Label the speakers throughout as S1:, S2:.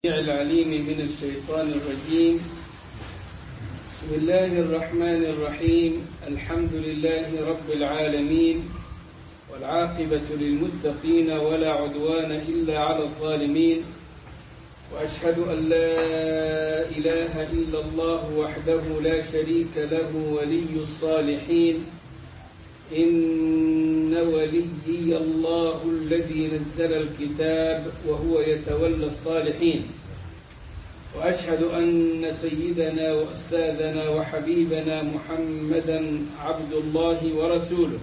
S1: العليم من الشيطان الرجيم بسم الله الرحمن الرحيم الحمد لله رب العالمين والعاقبة للمتقين ولا عدوان إلا على الظالمين وأشهد أن لا إله إلا الله وحده لا شريك له ولي الصالحين إن وليي الله الذي نزل الكتاب وهو يتولى الصالحين وأشهد أن سيدنا وأستاذنا وحبيبنا محمدا عبد الله ورسوله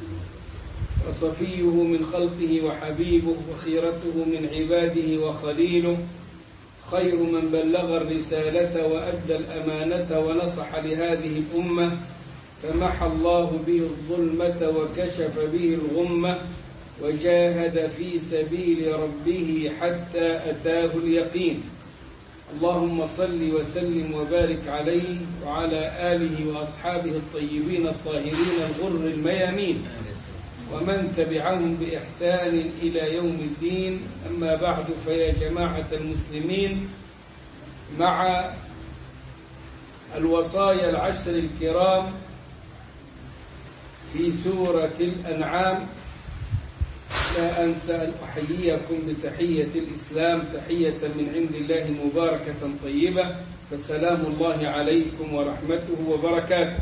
S1: وصفيه من خلقه وحبيبه وخيرته من عباده وخليله خير من بلغ الرسالة وأدى الأمانة ونصح لهذه الأمة فمحى الله به الظلمة وكشف به الغمة وجاهد في سبيل ربه حتى أتاه اليقين اللهم صل وسلم وبارك عليه وعلى آله وأصحابه الطيبين الطاهرين الغر الميامين ومن تبعهم بإحسان إلى يوم الدين أما بعد فيا جماعة المسلمين مع الوصايا العشر الكرام في سورة الأنعام لا أنسى أن أحييكم بتحية الإسلام تحية من عند الله مباركة طيبة فسلام الله عليكم ورحمته وبركاته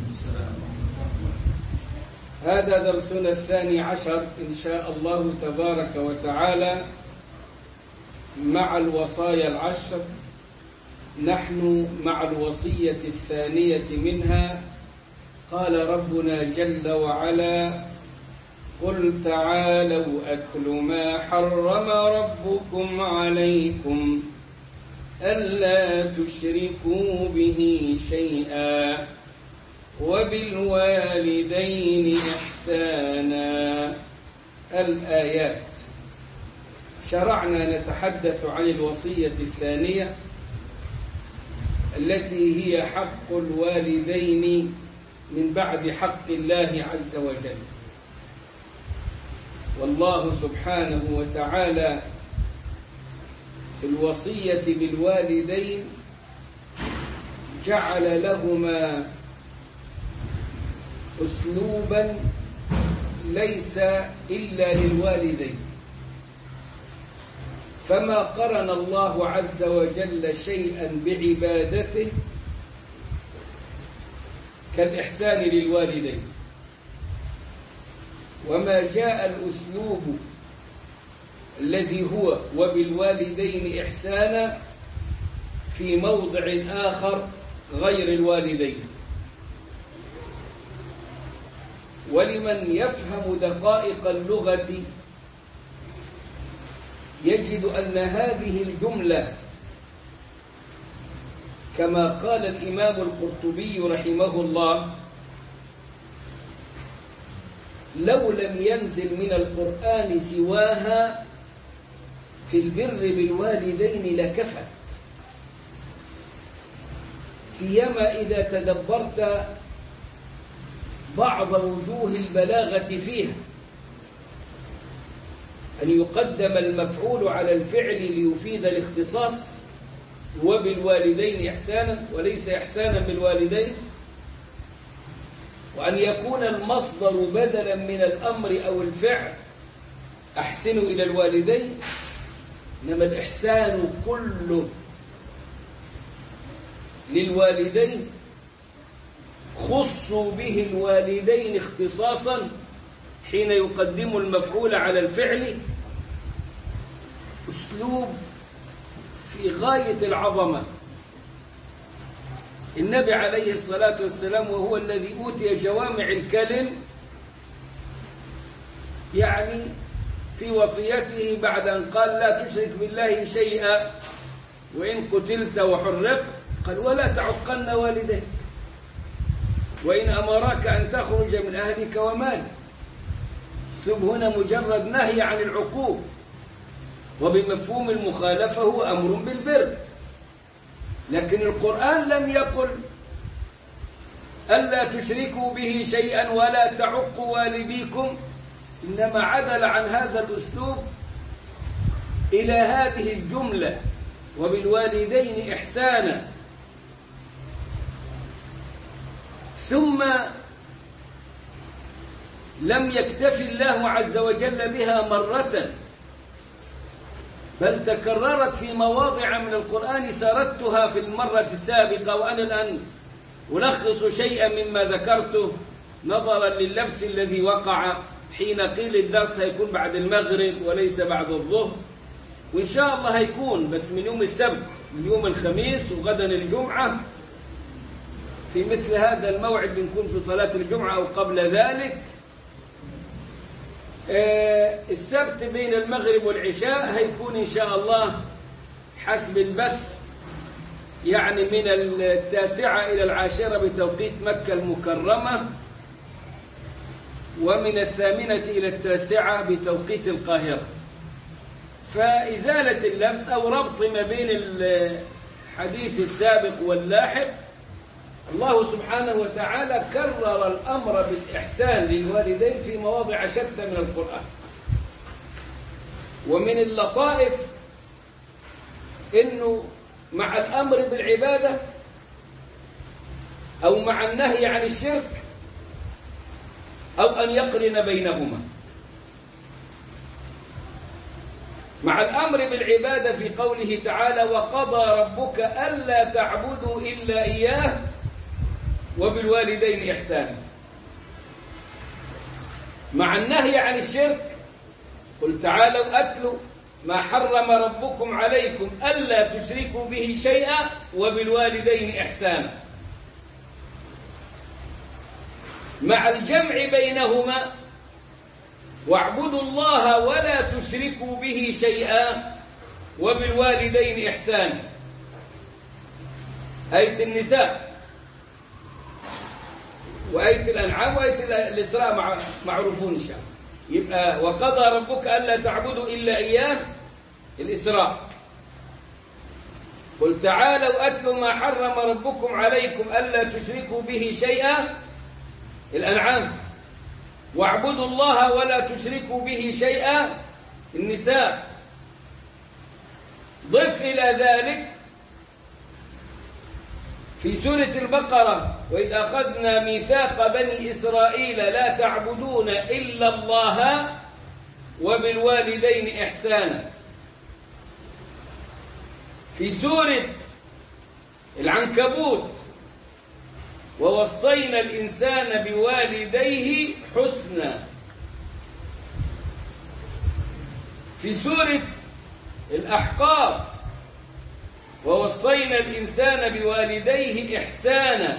S1: هذا درسنا الثاني عشر إن شاء الله تبارك وتعالى مع الوصايا العشر نحن مع الوصية الثانية منها قال ربنا جل وعلا قل تعالوا أتل ما حرم ربكم عليكم ألا تشركوا به شيئا وبالوالدين إحسانا الآيات شرعنا نتحدث عن الوصية الثانية التي هي حق الوالدين من بعد حق الله عز وجل والله سبحانه وتعالى في الوصية بالوالدين جعل لهما أسلوبا ليس إلا للوالدين فما قرن الله عز وجل شيئا بعبادته كالإحسان للوالدين وما جاء الأسلوب الذي هو وبالوالدين إحسانا في موضع آخر غير الوالدين ولمن يفهم دقائق اللغة يجد أن هذه الجملة كما قال الإمام القرطبي رحمه الله لو لم ينزل من القرآن سواها في البر بالوالدين لكفت سيما إذا تدبرت بعض وجوه البلاغة فيها أن يقدم المفعول على الفعل ليفيد الاختصاص وبالوالدين إحسانا وليس إحسانا بالوالدين وأن يكون المصدر بدلا من الأمر أو الفعل أحسنوا إلى الوالدين إنما الإحسان كله للوالدين خصوا به الوالدين اختصاصا حين يقدم المفعول على الفعل أسلوب في غاية العظمة النبي عليه الصلاة والسلام وهو الذي أوتي جوامع الكلم يعني في وصيته بعد أن قال لا تشرك بالله شيئا وإن قتلت وحرقت قال ولا تعقن والديك وإن أمرك أن تخرج من أهلك ومالك اسلوب هنا مجرد نهي عن العقوق وبمفهوم المخالفة هو أمر بالبر لكن القرآن لم يقل ألا تشركوا به شيئا ولا تعقوا والديكم إنما عدل عن هذا الأسلوب إلى هذه الجملة وبالوالدين إحسانا ثم لم يكتف الله عز وجل بها مرة بل تكررت في مواضع من القرآن سردتها في المرة السابقة وأنا الآن ألخص شيئا مما ذكرته نظرا لللبس الذي وقع حين قيل الدرس هيكون بعد المغرب وليس بعد الظهر وإن شاء الله هيكون بس من يوم السبت من يوم الخميس وغدا الجمعة في مثل هذا الموعد بنكون في صلاة الجمعة أو قبل ذلك آه السبت بين المغرب والعشاء هيكون إن شاء الله حسب البث يعني من التاسعة إلى العاشرة بتوقيت مكة المكرمة ومن الثامنة إلى التاسعة بتوقيت القاهرة فإزالة اللبس أو ربط ما بين الحديث السابق واللاحق الله سبحانه وتعالى كرر الأمر بالإحسان للوالدين في مواضع شتى من القرآن ومن اللطائف إنه مع الأمر بالعبادة أو مع النهي عن الشرك أو أن يقرن بينهما مع الأمر بالعبادة في قوله تعالى وقضى ربك ألا تعبدوا إلا إياه وبالوالدين إحسانا مع النهي عن الشرك قل تعالوا أتلوا ما حرم ربكم عليكم ألا تشركوا به شيئا وبالوالدين إحسانا مع الجمع بينهما واعبدوا الله ولا تشركوا به شيئا وبالوالدين إحسانا آية النساء وآية الأنعام وآية الإسراء معروفون إن شاء الله يبقى وقضى ربك ألا تعبدوا إلا إياه الإسراء قل تعالوا أتلوا ما حرم ربكم عليكم ألا تشركوا به شيئا الأنعام واعبدوا الله ولا تشركوا به شيئا النساء ضف إلى ذلك في سورة البقرة وإذ أخذنا ميثاق بني إسرائيل لا تعبدون إلا الله وبالوالدين إحسانا في سورة العنكبوت ووصينا الإنسان بوالديه حسنا في سورة الأحقاف ووصينا الإنسان بوالديه إحسانا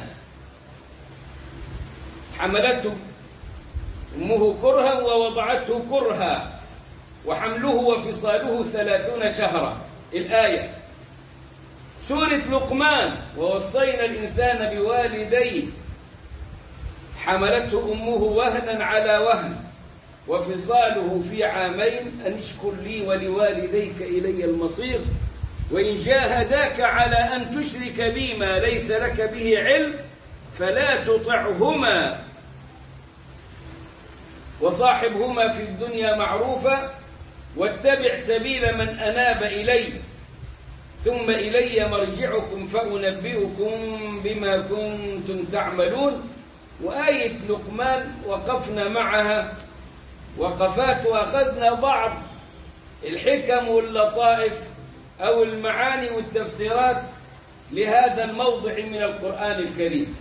S1: حملته أمه كرها ووضعته كرها وحمله وفصاله ثلاثون شهرا الآية سورة لقمان ووصينا الإنسان بوالديه حملته أمه وهنا على وهن وفصاله في عامين أن اشكر لي ولوالديك إلي المصير وإن جاهداك على أن تشرك بي ما ليس لك به علم فلا تطعهما وصاحبهما في الدنيا معروفا واتبع سبيل من أناب إلي ثم إلي مرجعكم فأنبئكم بما كنتم تعملون وآية لقمان وقفنا معها وقفات وأخذنا بعض الحكم واللطائف أو المعاني والتفسيرات لهذا الموضع من القرآن الكريم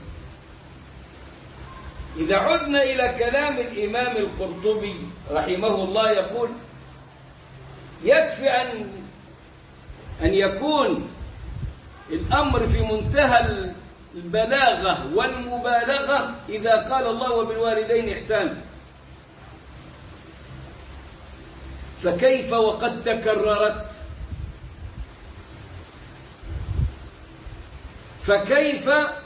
S1: إذا عدنا إلى كلام الإمام القرطبي رحمه الله يقول يكفي أن أن يكون الأمر في منتهى البلاغة والمبالغة إذا قال الله وبالوالدين إحسانا فكيف وقد تكررت فكيف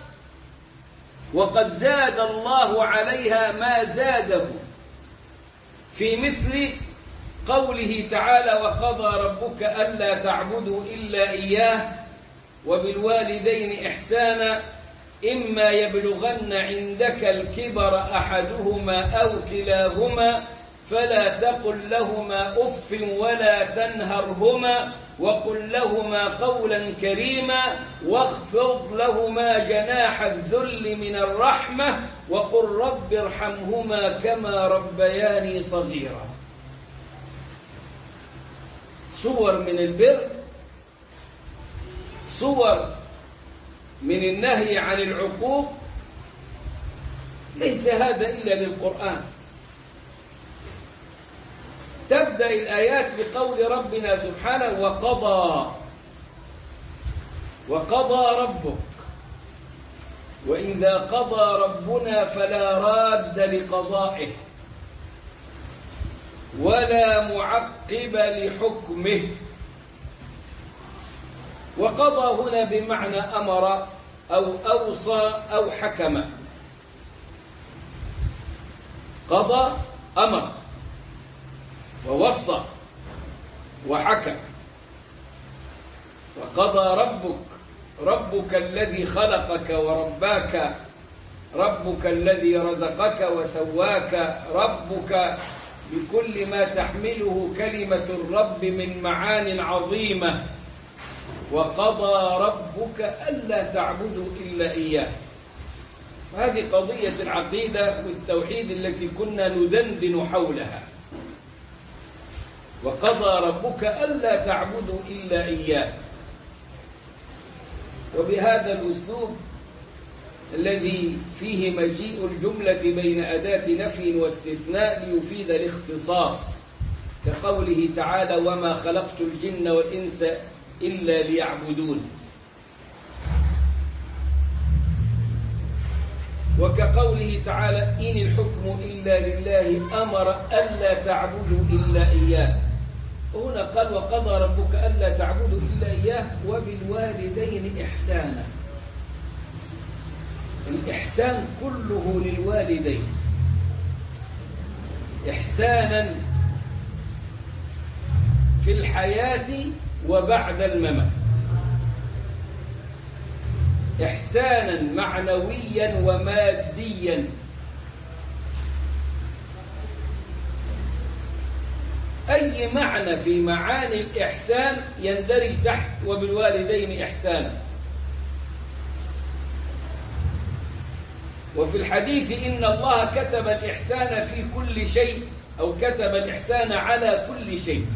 S1: وقد زاد الله عليها ما زاده في مثل قوله تعالى وقضى ربك ألا تعبدوا إلا إياه وبالوالدين إحسانا إما يبلغن عندك الكبر أحدهما أو كلاهما فلا تقل لهما أف ولا تنهرهما وقل لهما قولا كريما واخفض لهما جناح الذل من الرحمة وقل رب ارحمهما كما ربياني صغيرا صور من البر صور من النهي عن العقوق ليس هذا إلا للقرآن تبدأ الآيات بقول ربنا سبحانه وقضى وقضى ربك وإذا قضى ربنا فلا راد لقضائه ولا معقب لحكمه وقضى هنا بمعنى أمر أو أوصى أو حكم قضى أمر ووصى وحكم وقضى ربك ربك الذي خلقك ورباك ربك الذي رزقك وسواك ربك بكل ما تحمله كلمة الرب من معان عظيمة وقضى ربك ألا تعبدوا إلا إياه هذه قضية العقيدة والتوحيد التي كنا ندندن حولها وقضى ربك ألا تعبدوا إلا إياه وبهذا الأسلوب الذي فيه مجيء الجملة بين أداة نفي واستثناء ليفيد الاختصاص كقوله تعالى وما خلقت الجن والإنس إلا ليعبدون وكقوله تعالى إن الحكم إلا لله أمر ألا تعبدوا إلا إياه هنا قال وقضى ربك ألا تعبدوا إلا إياه وبالوالدين إحسانا الإحسان كله للوالدين إحسانا في الحياة وبعد الممات إحسانا معنويا وماديا أي معنى في معاني الإحسان يندرج تحت وبالوالدين إحسانا وفي الحديث إن الله كتب الإحسان في كل شيء أو كتب الإحسان على كل شيء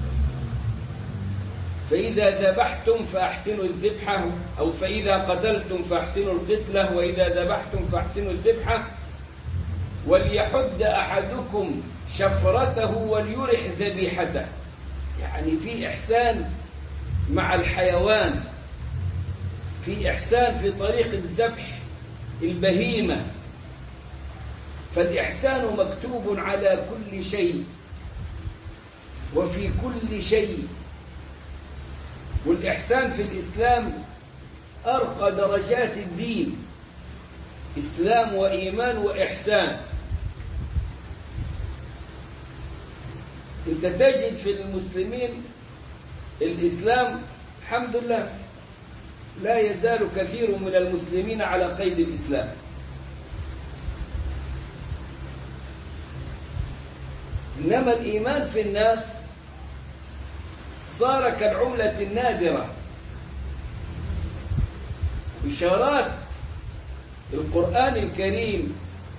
S1: فإذا ذبحتم فأحسنوا الذبحة أو فإذا قتلتم فأحسنوا القتلة وإذا ذبحتم فأحسنوا الذبحة وليحد أحدكم شفرته وليرح ذبيحته يعني في إحسان مع الحيوان في إحسان في طريق الذبح البهيمة فالإحسان مكتوب على كل شيء وفي كل شيء والإحسان في الإسلام أرقى درجات الدين إسلام وإيمان وإحسان أنت تجد في المسلمين الإسلام الحمد لله لا يزال كثير من المسلمين على قيد الإسلام إنما الإيمان في الناس صار كالعملة النادرة إشارات القرآن الكريم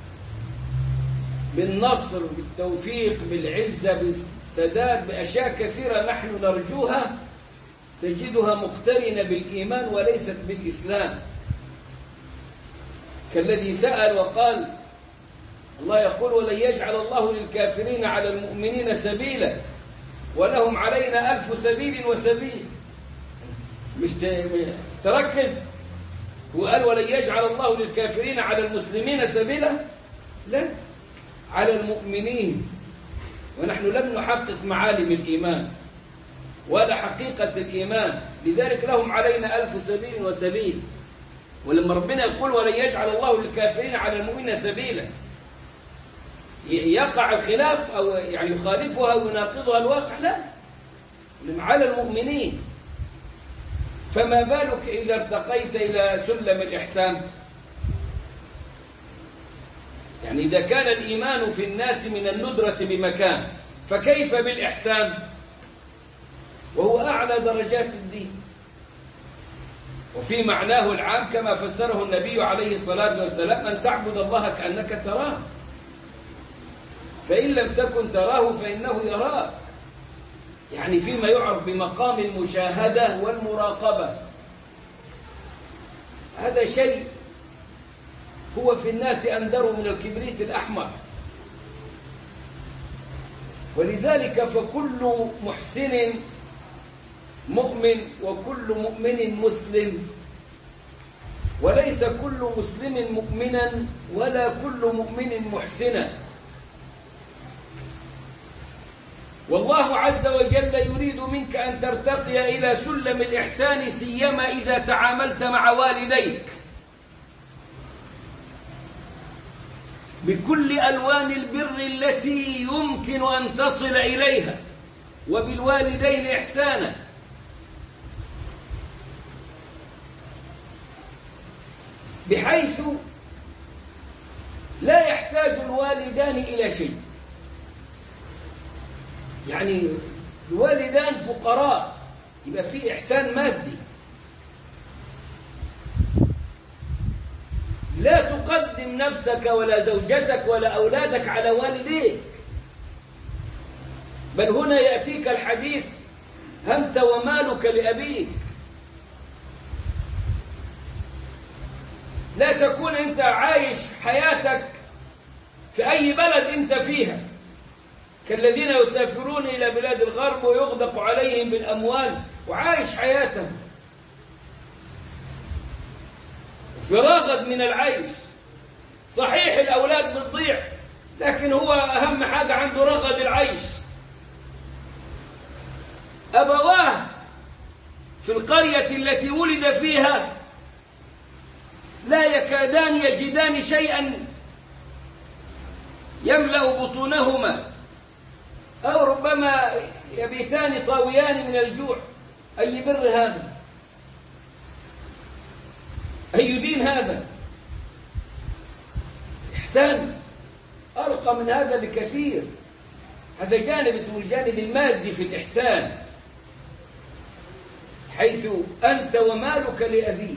S1: بالنصر بالتوفيق بالعزة بالسداد بأشياء كثيرة نحن نرجوها تجدها مقترنة بالإيمان وليست بالإسلام كالذي سأل وقال الله يقول ولن يجعل الله للكافرين على المؤمنين سبيلا ولهم علينا ألف سبيل وسبيل مش تركز وقال ولن يجعل الله للكافرين على المسلمين سبيلا لا على المؤمنين ونحن لم نحقق معالم الإيمان ولا حقيقة الإيمان لذلك لهم علينا ألف سبيل وسبيل ولما ربنا يقول ولن يجعل الله للكافرين على المؤمنين سبيلا يقع الخلاف أو يعني يخالفها ويناقضها الواقع لا على المؤمنين فما بالك إذا ارتقيت إلى سلم الإحسان يعني إذا كان الإيمان في الناس من الندرة بمكان فكيف بالإحسان وهو أعلى درجات الدين وفي معناه العام كما فسره النبي عليه الصلاة والسلام أن تعبد الله كأنك تراه فإن لم تكن تراه فإنه يراك يعني فيما يعرف بمقام المشاهدة والمراقبة هذا شيء هو في الناس أندر من الكبريت الأحمر ولذلك فكل محسن مؤمن وكل مؤمن مسلم وليس كل مسلم مؤمنا ولا كل مؤمن محسنا والله عز وجل يريد منك أن ترتقي إلى سلم الإحسان سيما إذا تعاملت مع والديك بكل ألوان البر التي يمكن أن تصل إليها وبالوالدين إحسانا بحيث لا يحتاج الوالدان إلى شيء يعني الوالدان فقراء يبقى في إحسان مادي لا تقدم نفسك ولا زوجتك ولا أولادك على والديك بل هنا يأتيك الحديث أنت ومالك لأبيك لا تكون أنت عايش حياتك في أي بلد أنت فيها كالذين يسافرون إلى بلاد الغرب ويغدق عليهم بالأموال وعايش حياتهم في رغد من العيش صحيح الأولاد بتضيع لكن هو أهم حاجة عنده رغد العيش أبواه في القرية التي ولد فيها لا يكادان يجدان شيئا يملأ بطونهما أو ربما يبيتان طاويان من الجوع أي بر هذا أي دين هذا إحسان أرقى من هذا بكثير هذا جانب اسمه الجانب المادي في الإحسان حيث أنت ومالك لأبيك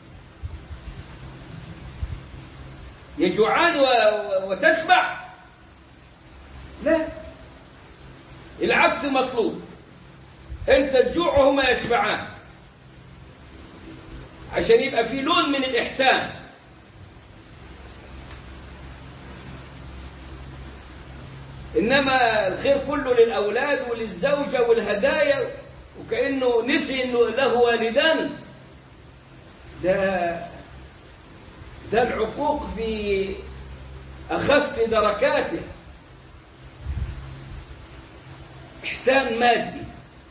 S1: يجوعان وتشبع لا العكس مطلوب انت تجوع وهما يشبعان عشان يبقى في لون من الإحسان إنما الخير كله للأولاد وللزوجة والهدايا وكأنه نسي إنه له والدان ده ده العقوق في أخف دركاته إحسان مادي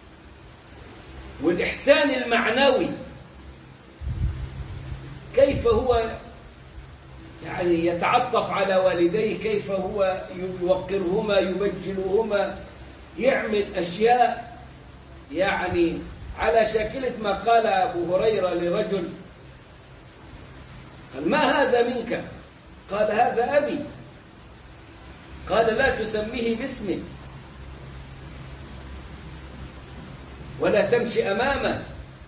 S1: والإحسان المعنوي كيف هو يعني يتعطف على والديه كيف هو يوقرهما يبجلهما يعمل أشياء يعني على شاكلة ما قال أبو هريرة لرجل قال ما هذا منك قال هذا أبي قال لا تسميه باسمه ولا تمشي أمامه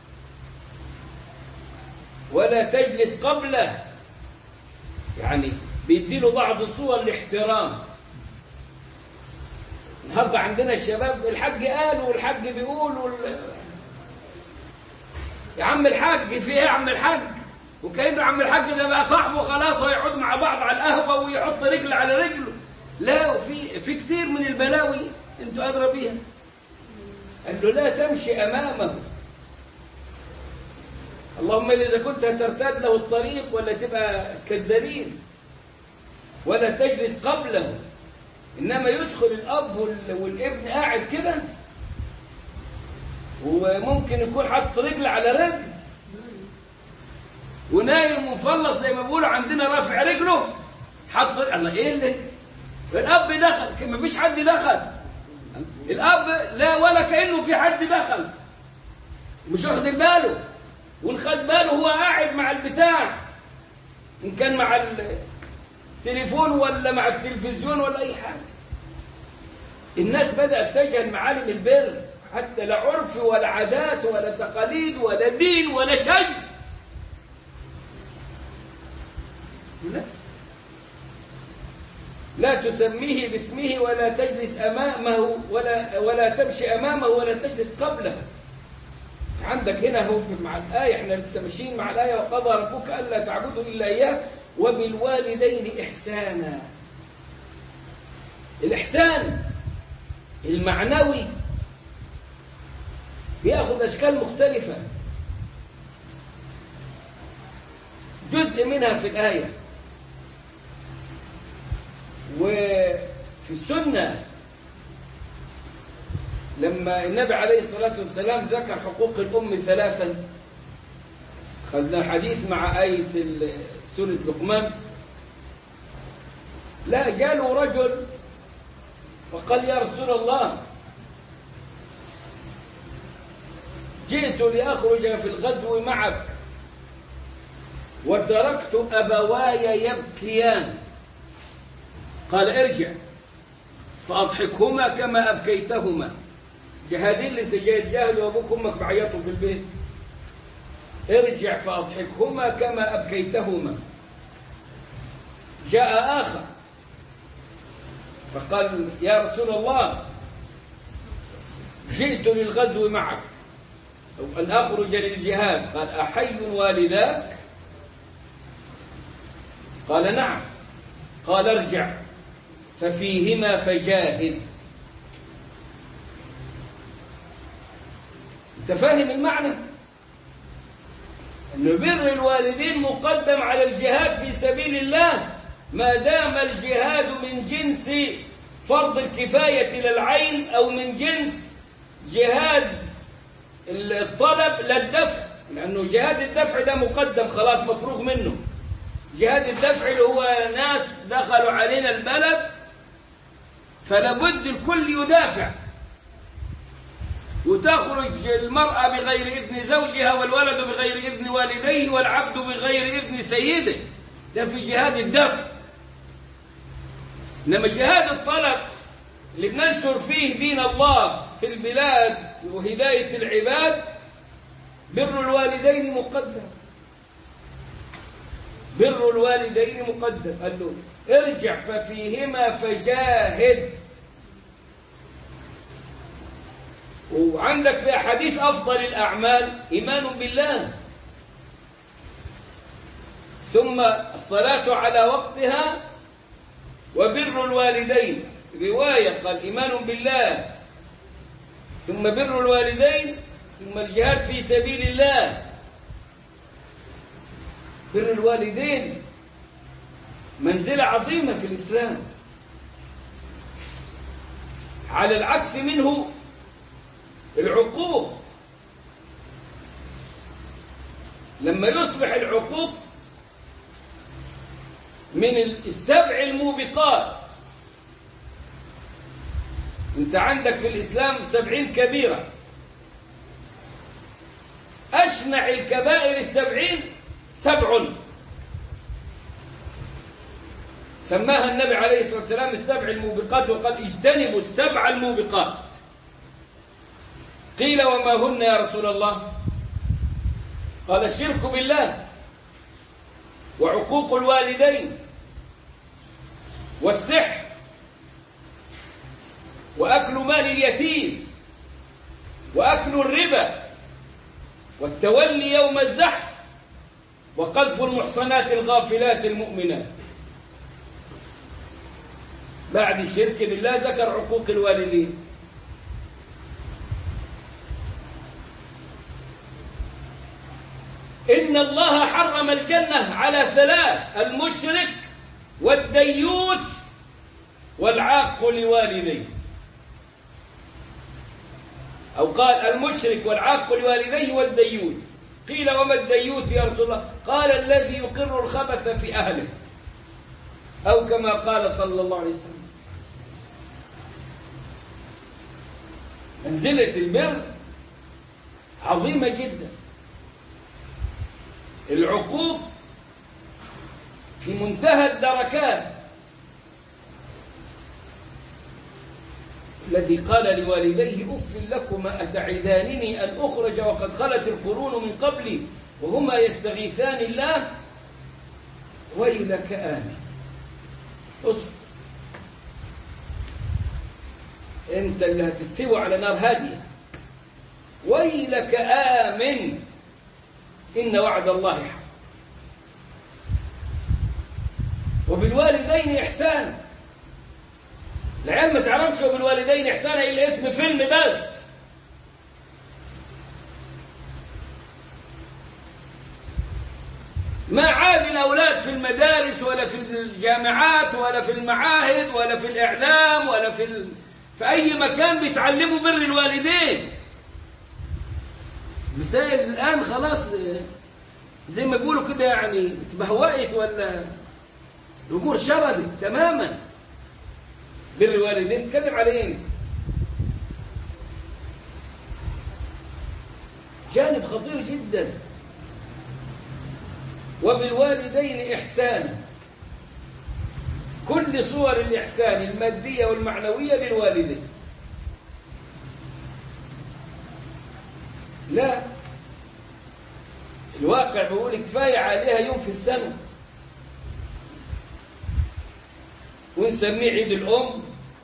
S1: ولا تجلس قبله يعني بيديله بعض صور الاحترام النهارده عندنا الشباب الحاج قال والحاج بيقول وال... يا عم الحاج في ايه يا عم الحاج وكأنه عم الحاج ده بقى صاحبه خلاص ويقعد مع بعض على القهوة ويحط رجل على رجله لا وفي في كثير من البلاوي انتوا ادرى بيها قال له لا تمشي امامه اللهم إذا كنت هترتاد له الطريق ولا تبقى كالذليل ولا تجلس قبله إنما يدخل الأب والابن قاعد كده وممكن يكون حاطط رجل على رجل ونايم ومفلص زي ما بيقولوا عندنا رافع رجله حط الله ايه اللي الاب دخل ما فيش حد دخل الاب لا ولا كانه في حد دخل مش واخد باله والخد باله هو قاعد مع البتاع إن كان مع التليفون ولا مع التلفزيون ولا أي حاجة الناس بدأت تجهل معالم البر حتى لا عرف ولا عادات ولا تقاليد ولا دين ولا شيء لا لا تسميه باسمه ولا تجلس أمامه ولا ولا تمشي أمامه ولا تجلس قبله عندك هنا هو مع الآية احنا لسه ماشيين مع الآية وقضى ربك ألا تعبدوا إلا إياه وبالوالدين إحسانا الإحسان المعنوي بياخذ أشكال مختلفة جزء منها في الآية وفي السنة لما النبي عليه الصلاة والسلام ذكر حقوق الأم ثلاثا خذنا الحديث مع آية سورة لقمان لا جاله رجل وقال يا رسول الله جئت لأخرج في الغزو معك وتركت أبواي يبكيان قال ارجع فأضحكهما كما أبكيتهما جهادين اللي انت جاي تجاهد وابوك وامك بعيطوا في البيت ارجع فأضحكهما كما أبكيتهما جاء آخر فقال يا رسول الله جئت للغزو معك أو أن أخرج للجهاد قال أحي والداك قال نعم قال ارجع ففيهما فجاهد انت فاهم المعنى ان بر الوالدين مقدم على الجهاد في سبيل الله ما دام الجهاد من جنس فرض الكفاية للعين أو من جنس جهاد الطلب للدفع لأنه جهاد الدفع ده مقدم خلاص مفروغ منه جهاد الدفع اللي هو ناس دخلوا علينا البلد فلا بد الكل يدافع وتخرج المرأة بغير إذن زوجها والولد بغير إذن والديه والعبد بغير إذن سيده ده في جهاد الدفع إنما جهاد الطلب اللي بننشر فيه دين الله في البلاد وهداية العباد بر الوالدين مقدم بر الوالدين مقدم قال له ارجع ففيهما فجاهد وعندك في أحاديث أفضل الأعمال إيمان بالله ثم الصلاة على وقتها وبر الوالدين رواية قال إيمان بالله ثم بر الوالدين ثم الجهاد في سبيل الله بر الوالدين منزلة عظيمة في الإسلام على العكس منه العقوق لما يصبح العقوق من السبع الموبقات انت عندك في الإسلام سبعين كبيرة أشنع الكبائر السبعين سبع سماها النبي عليه الصلاة والسلام السبع الموبقات وقد اجتنبوا السبع الموبقات قيل وما هن يا رسول الله قال الشرك بالله وعقوق الوالدين والسحر وأكل مال اليتيم وأكل الربا والتولي يوم الزحف وقذف المحصنات الغافلات المؤمنات بعد الشرك بالله ذكر عقوق الوالدين إن الله حرم الجنة على ثلاث المشرك والديوث والعاق لوالديه أو قال المشرك والعاق لوالديه والديوث قيل وما الديوث يا رسول الله قال الذي يقر الخبث في أهله أو كما قال صلى الله عليه وسلم منزلة البر عظيمة جدا العقوق في منتهى الدركات الذي قال لوالديه أف لكما أتعدانني أن أخرج وقد خلت القرون من قبلي وهما يستغيثان الله ويلك آمن اصبر انت اللي هتستوي على نار هادية ويلك آمن إن وعد الله حق وبالوالدين إحسان العيال ما تعرفش وبالوالدين إحسان إلا اسم فيلم بس ما عاد الأولاد في المدارس ولا في الجامعات ولا في المعاهد ولا في الإعلام ولا في ال... في أي مكان بيتعلموا بر الوالدين مسائل الآن خلاص زي ما بيقولوا كده يعني اتبهوأت ولا الأمور شردت تماما بر الوالدين تكذب عليهم جانب خطير جدا وبالوالدين إحسانا كل صور الإحسان المادية والمعنوية للوالدين لا الواقع بيقول كفاية عليها يوم في السنة ونسميه عيد الأم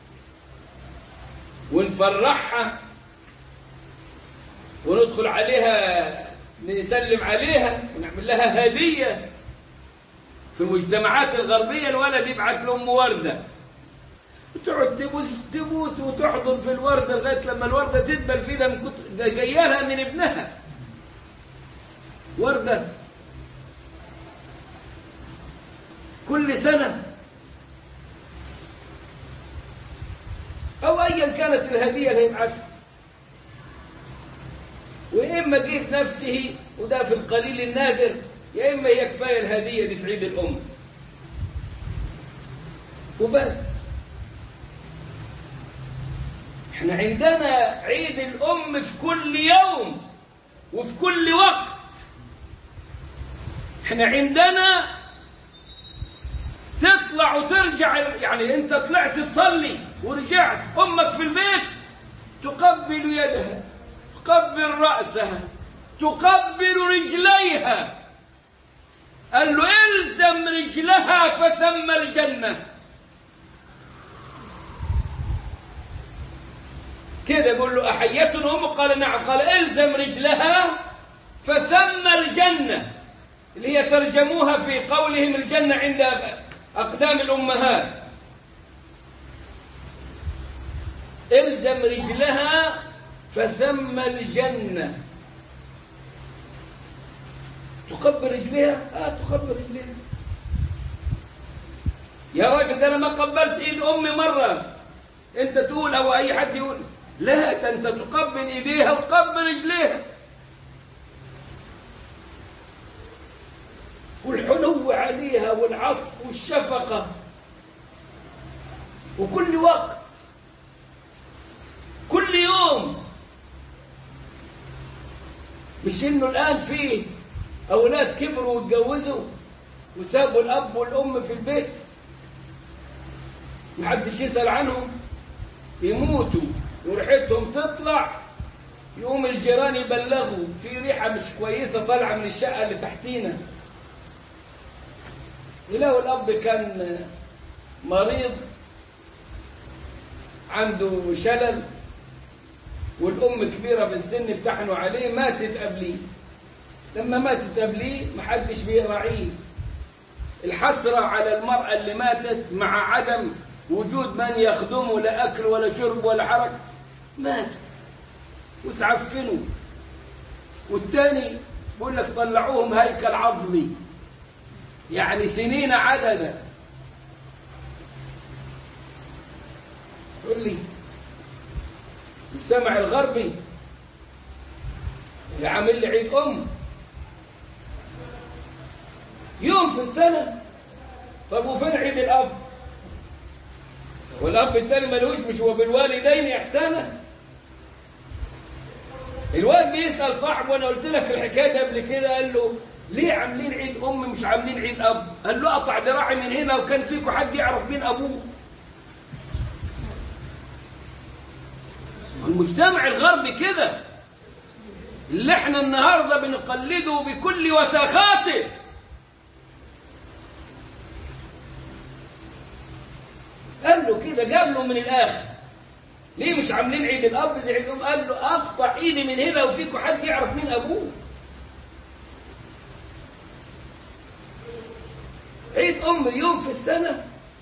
S1: ونفرحها وندخل عليها نسلم عليها ونعمل لها هدية في المجتمعات الغربية الولد يبعث لأم وردة وتقعد تبوس تبوس وتحضن في الوردة لغاية لما الوردة تدبل في ده من كتر ده جايالها من ابنها وردة كل سنة أو أيا كانت الهدية اللي يبعثها وإما جيت نفسه وده في القليل النادر يا إما هي كفاية الهدية دي في عيد الأم وبس احنا عندنا عيد الأم في كل يوم وفي كل وقت احنا عندنا تطلع وترجع يعني انت طلعت تصلي ورجعت امك في البيت تقبل يدها تقبل رأسها تقبل رجليها قال له الزم رجلها فثم الجنة كده يقول له أحية أم قال نعم قال الزم رجلها فثم الجنة اللي هي ترجموها في قولهم الجنة عند أقدام الأمهات الزم رجلها فثم الجنة تقبل رجليها آه تقبل رجليها يا راجل ده انا ما قبلت ايد امي مرة انت تقول او اي حد يقول لا ده انت تقبل ايديها وتقبل رجليها والحنو عليها والعطف والشفقة وكل وقت كل يوم مش انه الان فيه اولاد كبروا واتجوزوا وسابوا الاب والام في البيت محدش يسال عنهم يموتوا وريحتهم تطلع يقوم الجيران يبلغوا في ريحه مش كويسه طالعه من الشقه اللي تحتينا يلاقوا الاب كان مريض عنده شلل والام كبيره بالسن بتحنوا عليه ماتت قبليه لما ماتت قبليه محدش بيراعيه الحسرة على المرأة اللي ماتت مع عدم وجود من يخدمه لا أكل ولا شرب ولا حركة ماتوا وتعفنوا والتاني بيقول لك طلعوهم هيكل عظمي يعني سنين عددا قول لي المجتمع الغربي اللي عامل لي عيد أم يوم في السنة طب وفين عيد الأب والأب الثاني ملوش مش هو بالوالدين إحسانا الواد بيسأل صاحبه وأنا قلت لك الحكاية دي قبل كده قال له ليه عاملين عيد أم مش عاملين عيد أب قال له قطع ذراعي من هنا وكان فيكم حد يعرف مين أبوه المجتمع الغربي كده اللي احنا النهارده بنقلده بكل وساخاته قال له كده جاب له من الاخر ليه مش عاملين عيد الاب زي عيد الام قال له اقطع ايدي من هنا وفيكم حد يعرف مين ابوه عيد ام يوم في السنه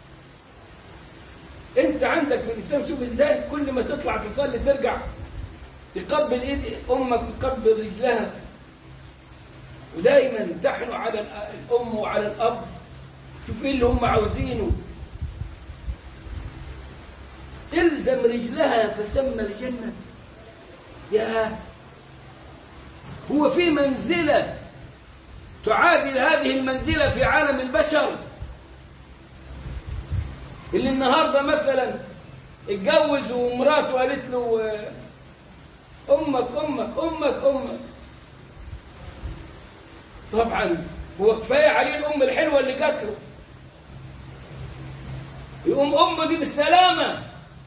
S1: انت عندك في الاسلام شوف ازاي كل ما تطلع تصلي ترجع تقبل ايد امك وتقبل رجلها ودايما تحنوا على الام وعلى الاب شوف ايه اللي هم عاوزينه الزم رجلها فثم الجنه يا هو في منزله تعادل هذه المنزله في عالم البشر اللي النهارده مثلا اتجوز ومراته قالت له امك امك امك امك طبعا هو كفايه عليه الام الحلوه اللي جات له يقوم امه دي بالسلامه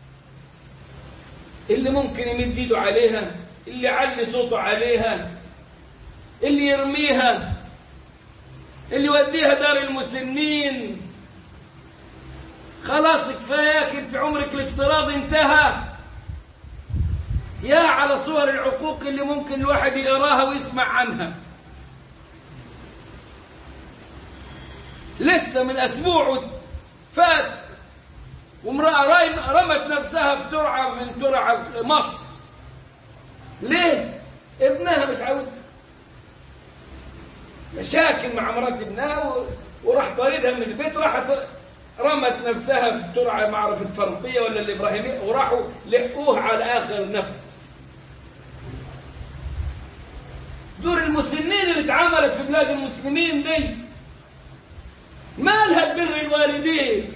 S1: اللي ممكن يمد ايده عليها اللي يعلي صوته عليها اللي يرميها اللي يوديها دار المسنين خلاص كفاياك انت عمرك الافتراضي انتهى يا على صور العقوق اللي ممكن الواحد يقراها ويسمع عنها لسه من اسبوع فات وامرأة رمت نفسها في ترعة من ترع مصر ليه؟ ابنها مش عاوز مشاكل مع مرات ابنها وراح طاردها من البيت راحت رمت نفسها في الترعة ما اعرف الفرنسية ولا الإبراهيمية وراحوا لحقوها على آخر نفس دور المسنين اللي اتعملت في بلاد المسلمين دي مالها بر الوالدين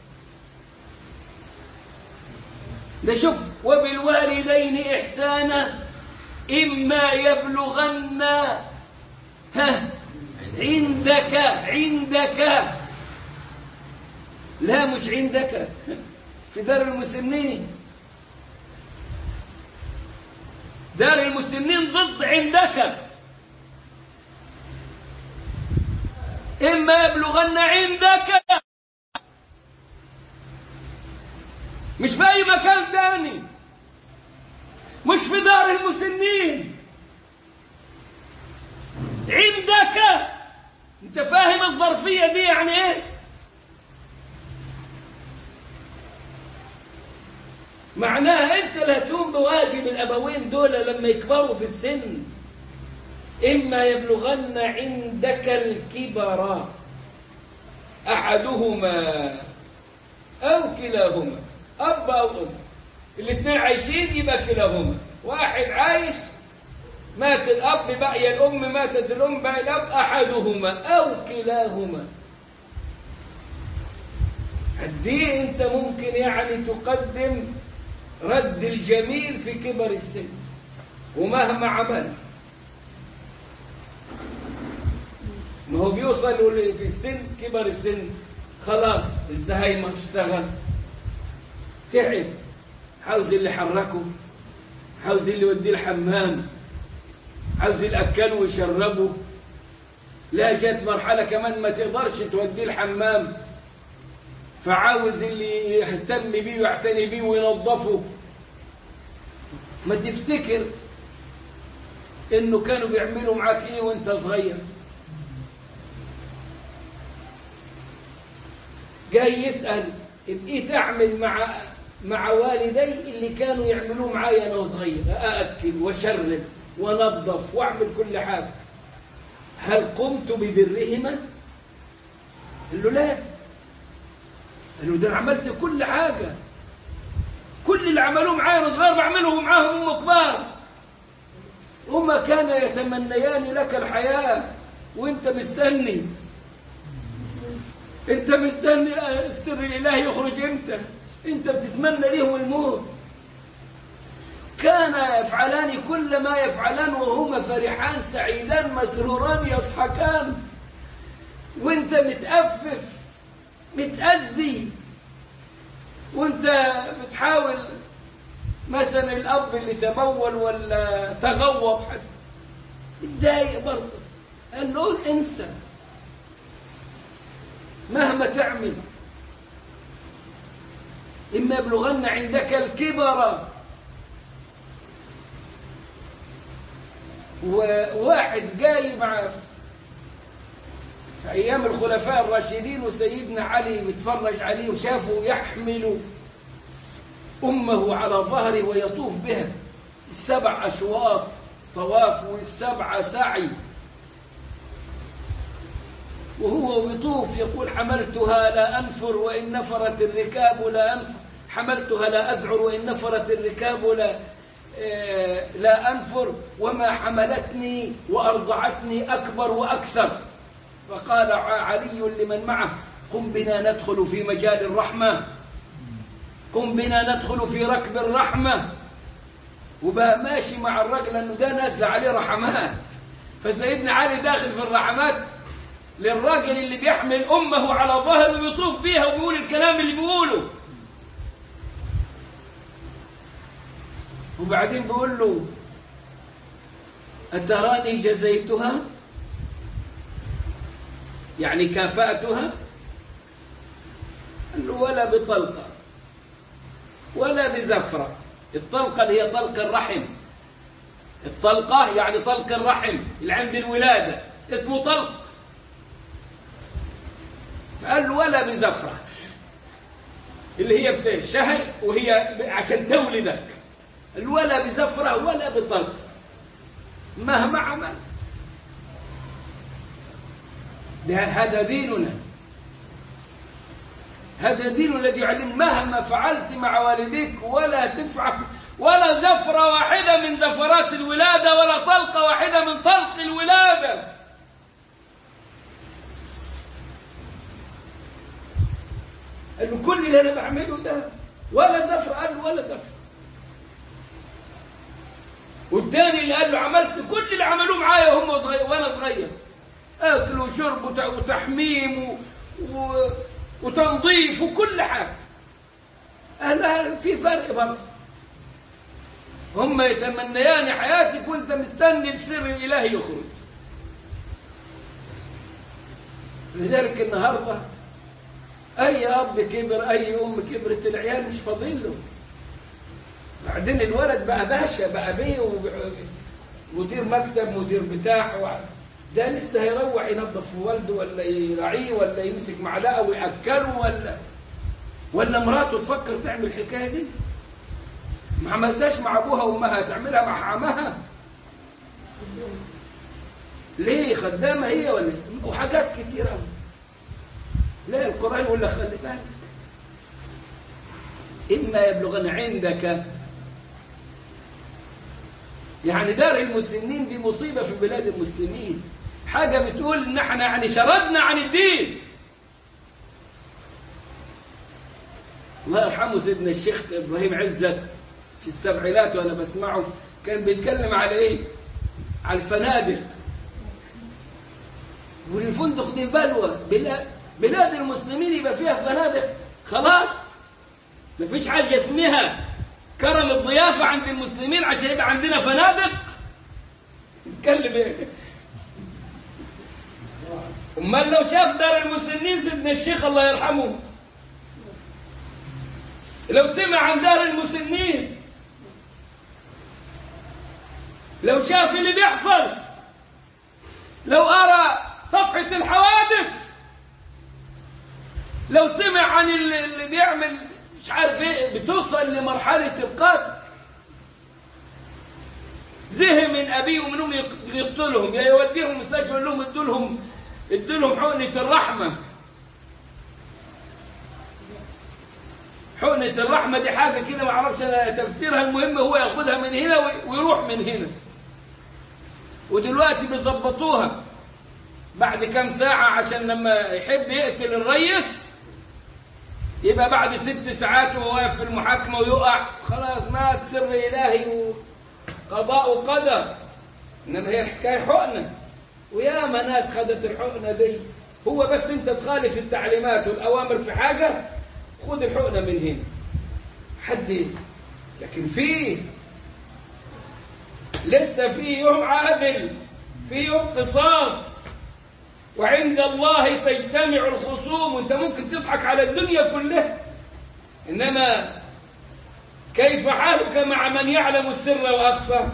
S1: ده شوف وبالوالدين إحسانا إما يبلغن ها عندك عندك لا مش عندك في دار المسنين دار المسنين ضد عندك إما يبلغن عندك مش في أي مكان ثاني مش في دار المسنين عندك انت فاهم الظرفية دي يعني ايه معناها انت لا تقوم بواجب الابوين دول لما يكبروا في السن اما يبلغن عندك الكبر احدهما او كلاهما اب او ام الاثنين عايشين يبقى كلاهما واحد عايش مات الاب بقي الام ماتت الام بقي الاب احدهما او كلاهما قد ايه انت ممكن يعني تقدم رد الجميل في كبر السن ومهما عمل ما هو بيوصل في السن كبر السن خلاص الزهايمر اشتغل تعب عاوز اللي يحركه عاوز اللي يوديه الحمام عاوز ياكله ويشربه لا جت مرحلة كمان ما تقدرش توديه الحمام فعاوز اللي يهتم بيه ويعتني بيه وينظفه ما تفتكر انه كانوا بيعملوا معاك ايه وانت صغير جاي يسأل بقيت اعمل مع مع والدي اللي كانوا يعملوه معايا انا صغير ااكل واشرب ونظف واعمل كل حاجه هل قمت ببرهما قال له لا قال له ده انا عملت كل حاجه كل اللي عملوه معايا وانا صغير بعمله معاهم هم كبار هما كان يتمنيان لك الحياه وانت مستني انت مستني السر الالهي يخرج امتى انت بتتمنى ليهم الموت كان يفعلان كل ما يفعلان وهما فرحان سعيدان مسروران يضحكان وانت متأفف متأذي وانت بتحاول مثلا الأب اللي تبول ولا تغوط حتى اتضايق برضه قال له انسى مهما تعمل إما يبلغن عندك الكبر وواحد جاي مع في أيام الخلفاء الراشدين وسيدنا علي بيتفرج عليه وشافه يحمل أمه على ظهره ويطوف بها السبع أشواط طواف والسبع سعي وهو بيطوف يقول حملتها لا أنفر وإن نفرت الركاب لا أنفر حملتها لا أذعر وإن نفرت الركاب لا لا أنفر وما حملتني وأرضعتني أكبر وأكثر فقال علي لمن معه قم بنا ندخل في مجال الرحمة قم بنا ندخل في ركب الرحمة وبقى ماشي مع الرجل لأنه ده نزل عليه رحمات فسيدنا علي داخل في الرحمات للراجل اللي بيحمل أمه على ظهره ويطوف بيها وبيقول الكلام اللي بيقوله وبعدين بيقول له أتراني جزيتها يعني كافأتها قال له ولا بطلقة ولا بزفرة الطلقة اللي هي طلق الرحم الطلقة يعني طلق الرحم اللي عند الولادة اسمه طلق قال له ولا بزفرة اللي هي شهر وهي عشان تولدك ولا بزفرة ولا بطلق مهما عمل هذا ديننا هذا دين الذي يعلم مهما فعلت مع والديك ولا تفعل ولا زفرة واحدة من زفرات الولادة ولا طلقة واحدة من طلق الولادة قال له كل اللي انا بعمله ده ولا زفرة قال له ولا زفرة والتاني اللي قال له عملت كل اللي عملوه معايا هم صغير وانا صغير اكل وشرب وتحميم و... و... وتنظيف وكل حاجه أنا في فرق برضه هم يتمنيان حياتك وانت مستني السر الالهي يخرج لذلك النهارده اي اب كبر اي ام كبرت العيال مش فاضيين له بعدين الولد بقى باشا بقى بيه مدير مكتب مدير بتاع ده لسه هيروح ينظف في والده ولا يراعيه ولا يمسك معلقه وياكله ولا ولا مراته تفكر تعمل الحكايه دي ما عملتهاش مع ابوها وامها تعملها مع عمها ليه خدامه هي ولا وحاجات كتيره قوي لا القران يقول لك خلي بالك اما يبلغن عندك يعني دار المسلمين دي مصيبة في بلاد المسلمين حاجة بتقول ان احنا يعني شردنا عن الدين الله يرحمه سيدنا الشيخ ابراهيم عزت في السبعينات وانا بسمعه كان بيتكلم على ايه على الفنادق والفندق دي بلوى بلاد المسلمين يبقى فيها فنادق خلاص مفيش حاجة اسمها كرم الضيافة عند المسلمين عشان يبقى عندنا فنادق نتكلم ايه امال لو شاف دار المسنين سيدنا الشيخ الله يرحمه لو سمع عن دار المسنين لو شاف اللي بيحصل لو أرى صفحة الحوادث لو سمع عن اللي بيعمل مش عارف ايه بتوصل لمرحلة القتل زهق من أبيه ومن أمه يقتلهم يا يوديهم مستشفى يقول لهم ادوا لهم ادوا لهم حقنة الرحمة حقنة الرحمة دي حاجة كده ما اعرفش انا تفسيرها المهم هو ياخدها من هنا ويروح من هنا ودلوقتي بيظبطوها بعد كام ساعة عشان لما يحب يقتل الريس يبقى بعد ست ساعات وهو واقف في المحاكمة ويقع خلاص مات سر إلهي وقضاء وقدر إنما هي حكاية حقنة ويا ناس خدت الحقنة دي هو بس أنت تخالف التعليمات والأوامر في حاجة خد الحقنة من هنا حد لكن فيه لسه في يوم عادل في يوم قصاص وعند الله تجتمع الخصوم وانت ممكن تضحك على الدنيا كلها انما كيف حالك مع من يعلم السر واخفى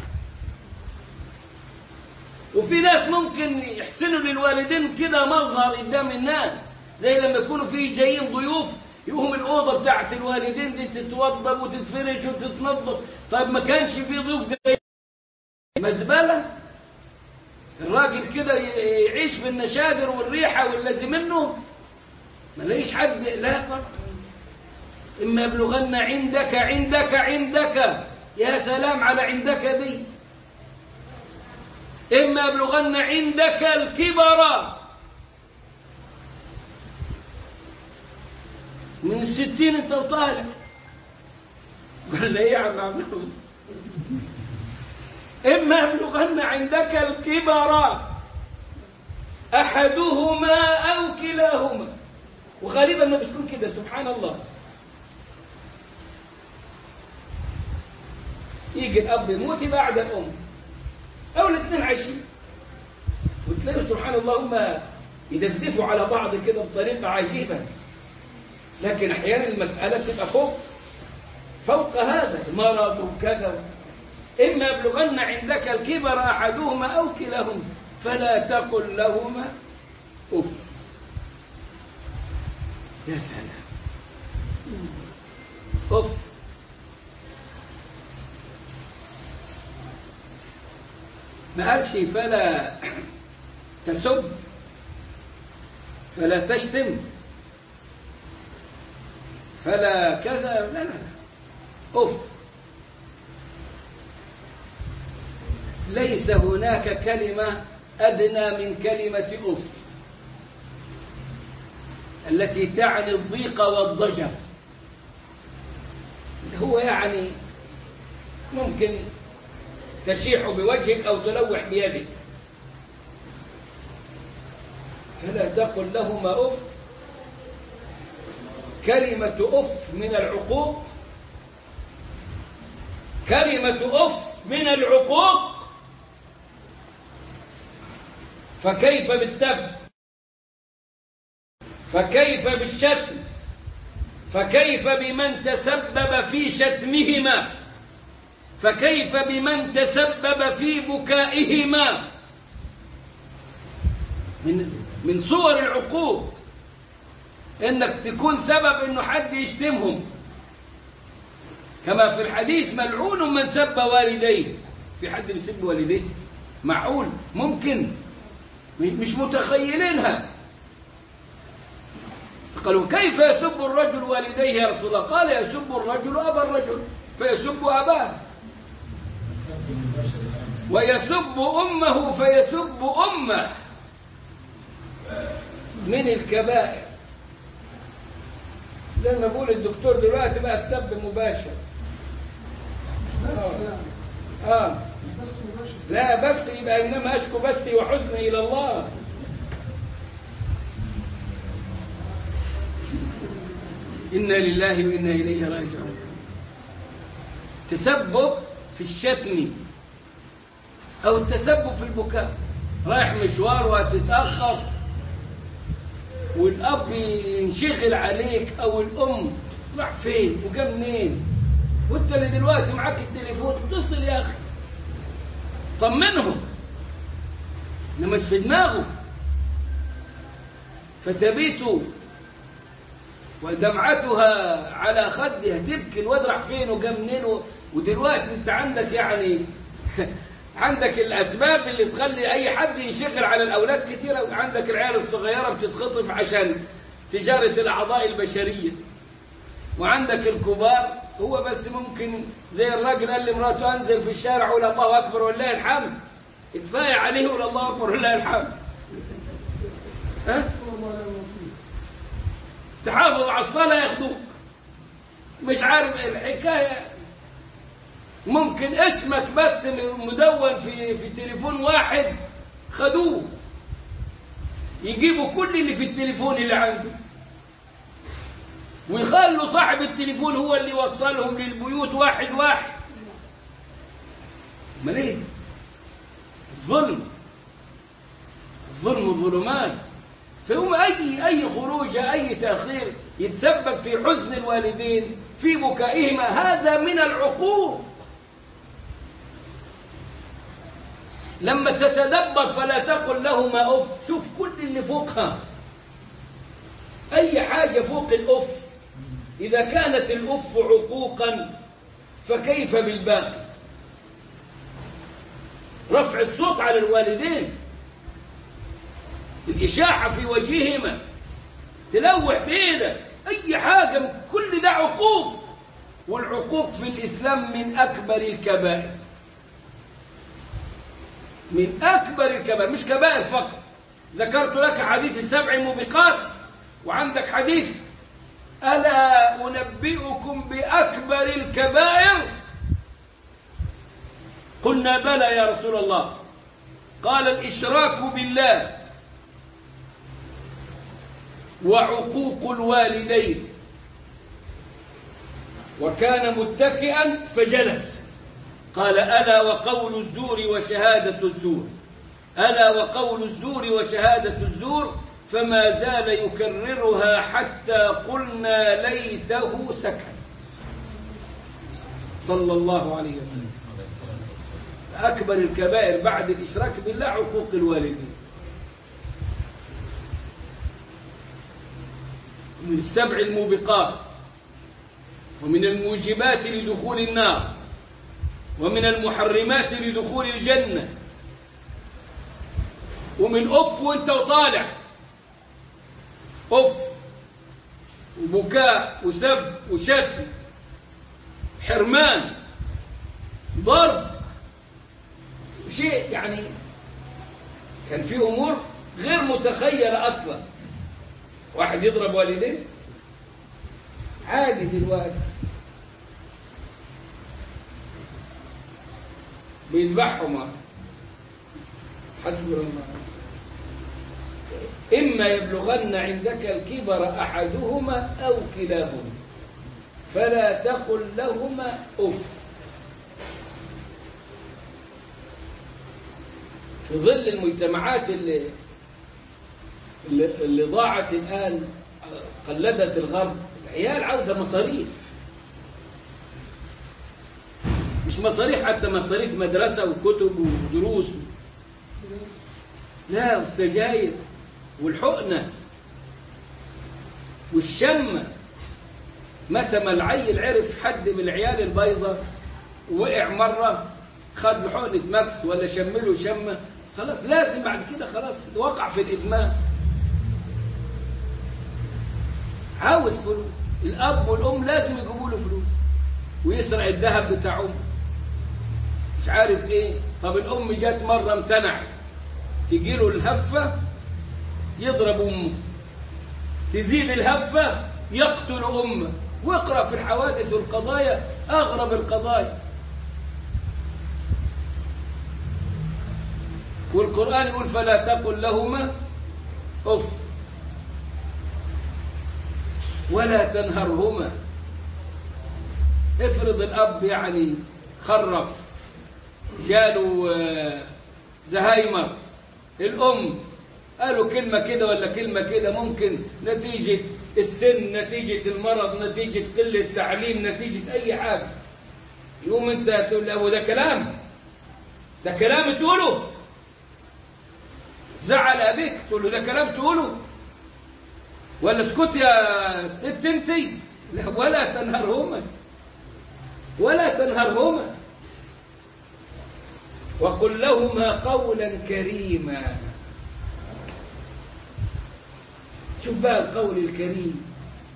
S1: وفي ناس ممكن يحسنوا للوالدين كده مظهر قدام الناس زي لما يكونوا في جايين ضيوف يقوم الأوضة بتاعت الوالدين دي تتوضب وتتفرش وتتنظف طيب ما كانش في ضيوف جاي مزبلة الراجل كده يعيش بالنشادر والريحة والذي منه ما لاقيش حد لا طبعا إما يبلغن عندك عندك عندك يا سلام على عندك دي إما يبلغن عندك الكبر من الستين انت وطالع قال ايه يا عم عمرو إما يبلغن عندك الكبر أحدهما أو كلاهما وغالبا ما بتكون كده سبحان الله يجي الأب يموت بعد الأم أو الاثنين عايشين وتلاقوا سبحان الله هم يدفدفوا على بعض كده بطريقة عجيبة لكن أحيانا المسألة تبقى فوق فوق هذا مرض كذا إما يبلغن عندك الكبر أحدهما أو كلاهما فلا تقل لهما أف يا سلام أف ما قالش فلا تسب فلا تشتم فلا كذا لا لا أف ليس هناك كلمة أدنى من كلمة أف التي تعني الضيق والضجر هو يعني ممكن تشيح بوجهك أو تلوح بيدك فلا تقل لهما أف كلمة أف من العقوق كلمة أف من العقوق فكيف بالسب فكيف بالشتم فكيف بمن تسبب في شتمهما فكيف بمن تسبب في بكائهما من من صور العقوق انك تكون سبب انه حد يشتمهم كما في الحديث ملعون من سب والديه في حد بيسب والديه معقول ممكن مش متخيلينها قالوا كيف يسب الرجل والديه يا رسول الله قال يسب الرجل أبا الرجل فيسب أباه ويسب أمه فيسب أمه من الكبائر زي ما بقول الدكتور دلوقتي بقى السب مباشر آه. آه. لا بس يبقى إنما أشكو بثي وحزني إلى الله إنا لله وإنا إليه راجعون تسبب في الشتم أو التسبب في البكاء رايح مشوار وهتتأخر والأب ينشغل عليك أو الأم راح فين وجا منين وانت اللي دلوقتي معاك التليفون اتصل يا أخي طمنهم انما مش في دماغه فتبيت ودمعتها على خدها تبكي الواد راح فين وجا منين ودلوقتي انت عندك يعني عندك الاسباب اللي تخلي اي حد ينشغل على الاولاد كتيره عندك العيال الصغيره بتتخطف عشان تجاره الاعضاء البشريه وعندك الكبار هو بس ممكن زي الراجل قال لمراته انزل في الشارع ولا الله اكبر ولله الحمد كفايه عليه ولا الله اكبر ولله الحمد ها تحافظ على الصلاه ياخدوك مش عارف الحكايه ممكن اسمك بس مدون في في تليفون واحد خدوه يجيبوا كل اللي في التليفون اللي عنده ويخلوا صاحب التليفون هو اللي يوصلهم للبيوت واحد واحد امال ايه ظلم الظلم ظلمات فهم اي اي خروج اي تاخير يتسبب في حزن الوالدين في بكائهما هذا من العقوق لما تتدبر فلا تقل لهما اف شوف كل اللي فوقها اي حاجه فوق الاف اذا كانت الاف عقوقا فكيف بالباقي رفع الصوت على الوالدين الإشاحة في وجههما تلوح بإيدك أي حاجة من كل ده عقوق والعقوق في الإسلام من أكبر الكبائر من أكبر الكبائر مش كبائر فقط ذكرت لك حديث السبع الموبقات وعندك حديث ألا أنبئكم بأكبر الكبائر قلنا بلى يا رسول الله قال الإشراك بالله وعقوق الوالدين وكان متكئا فجلس قال ألا وقول الزور وشهادة الزور ألا وقول الزور وشهادة الزور فما زال يكررها حتى قلنا ليته سكت صلى الله عليه وسلم أكبر الكبائر بعد الإشراك بالله عقوق الوالدين من السبع الموبقات ومن الموجبات لدخول النار ومن المحرمات لدخول الجنة ومن أف وانت وطالع أف وبكاء وسب وشتم حرمان ضرب شيء يعني كان في أمور غير متخيلة أصلا واحد يضرب والديه عادي دلوقتي بيذبحهما حسبنا الله إما يبلغن عندك الكبر أحدهما أو كلاهما فلا تقل لهما أف في ظل المجتمعات اللي اللي, اللي ضاعت الآن قلدت الغرب العيال عاوزة مصاريف مش مصاريف حتى مصاريف مدرسة وكتب ودروس لا والسجاير والحقنة والشمة متى ما العيل عرف حد من العيال البيضة وقع مرة خد له حقنة مكس ولا شمله شمة خلاص لازم بعد كده خلاص وقع في الإدمان عاوز فلوس الأب والأم لازم يجيبوا له فلوس ويسرق الذهب بتاع أمه مش عارف إيه طب الأم جت مرة امتنعت تجي له الهفة يضرب أمه تزيد الهفة يقتل أمه واقرأ في الحوادث والقضايا أغرب القضايا والقرآن يقول فلا تقل لهما أف ولا تنهرهما افرض الأب يعني خرف جاله زهايمر الأم قالوا كلمة كده ولا كلمة كده ممكن نتيجة السن نتيجة المرض نتيجة قلة تعليم نتيجة أي حاجة يقوم أنت تقول له ده كلام ده كلام تقوله زعل أبيك تقول له ده كلام تقوله ولا اسكت يا ست انتي لا ولا تنهرهما ولا تنهرهما وقل لهما قولا كريما شوف بقى القول الكريم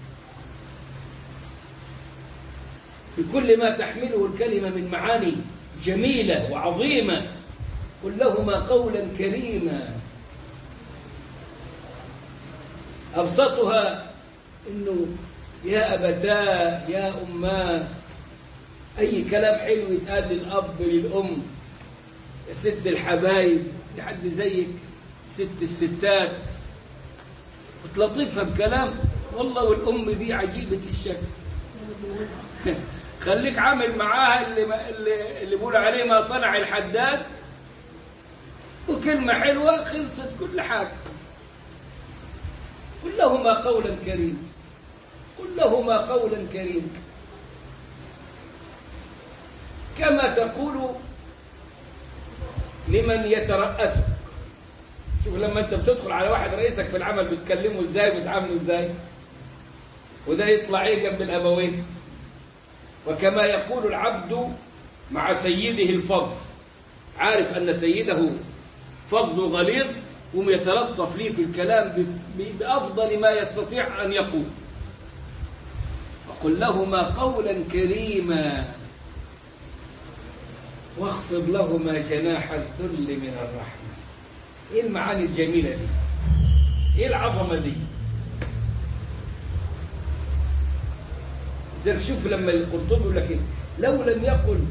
S1: في كل ما تحمله الكلمة من معاني جميلة وعظيمة قل لهما قولا كريما أبسطها إنه يا أبتاه يا أماه أي كلام حلو يتقال للأب للأم يا ست الحبايب يا حد زيك ست الستات وتلطفها بكلام والله والأم دي عجيبة الشكل خليك عامل معاها اللي, ما اللي, اللي بيقول عليه ما صنع الحداد وكلمة حلوة خلصت كل حاجة قل لهما قولا كريما قل لهما قولا كريما كما تقول لمن يترأسك شوف لما انت بتدخل على واحد رئيسك في العمل بتكلمه ازاي بتعامله ازاي وده يطلع ايه جنب الابوين وكما يقول العبد مع سيده الفضل عارف ان سيده فضل غليظ ويتلطف ليه في الكلام بافضل ما يستطيع ان يقول وقل لهما قولا كريما واخفض لهما جناح الذل من الرحمه ايه المعاني الجميله دي ايه العظمه دي زي شوف لما القرطبي يقول لك لو لم يقل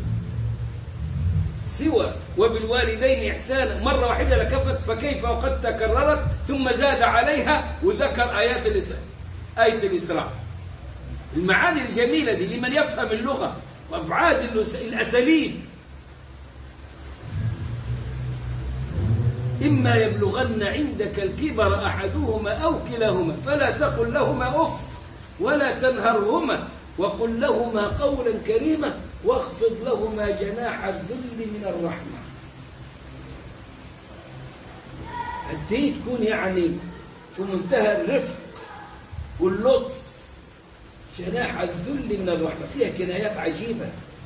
S1: سوى وبالوالدين إحسانا مرة واحدة لكفت فكيف وقد تكررت ثم زاد عليها وذكر آيات الإسراء آية الإسراء المعاني الجميلة دي لمن يفهم اللغة وأبعاد الأساليب إما يبلغن عندك الكبر أحدهما أو كلاهما فلا تقل لهما أف ولا تنهرهما وقل لهما قولا كريما واخفض لهما جناح الذل من الرحمة قد تكون يعني في منتهى الرفق واللطف جناح الذل من الرحمة فيها كنايات عجيبة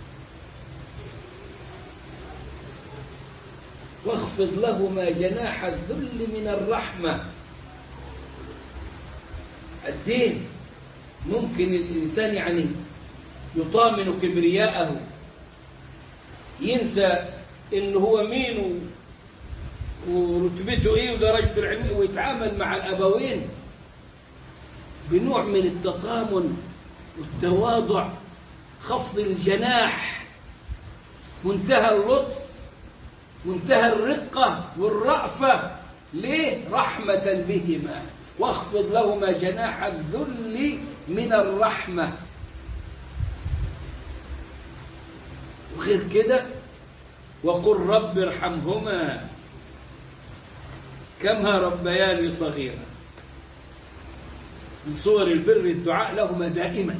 S1: واخفض لهما جناح الذل من الرحمة الدين ممكن الإنسان يعني يطامن كبرياءه ينسى إن هو مين ورتبته إيه ودرجته العلمية ويتعامل مع الأبوين بنوع من التطامن والتواضع خفض الجناح منتهى اللطف منتهى الرقة والرأفة ليه رحمة بهما واخفض لهما جناح الذل من الرحمة وغير كده وقل رب ارحمهما كما ربياني صغيرا من صور البر الدعاء لهما دائما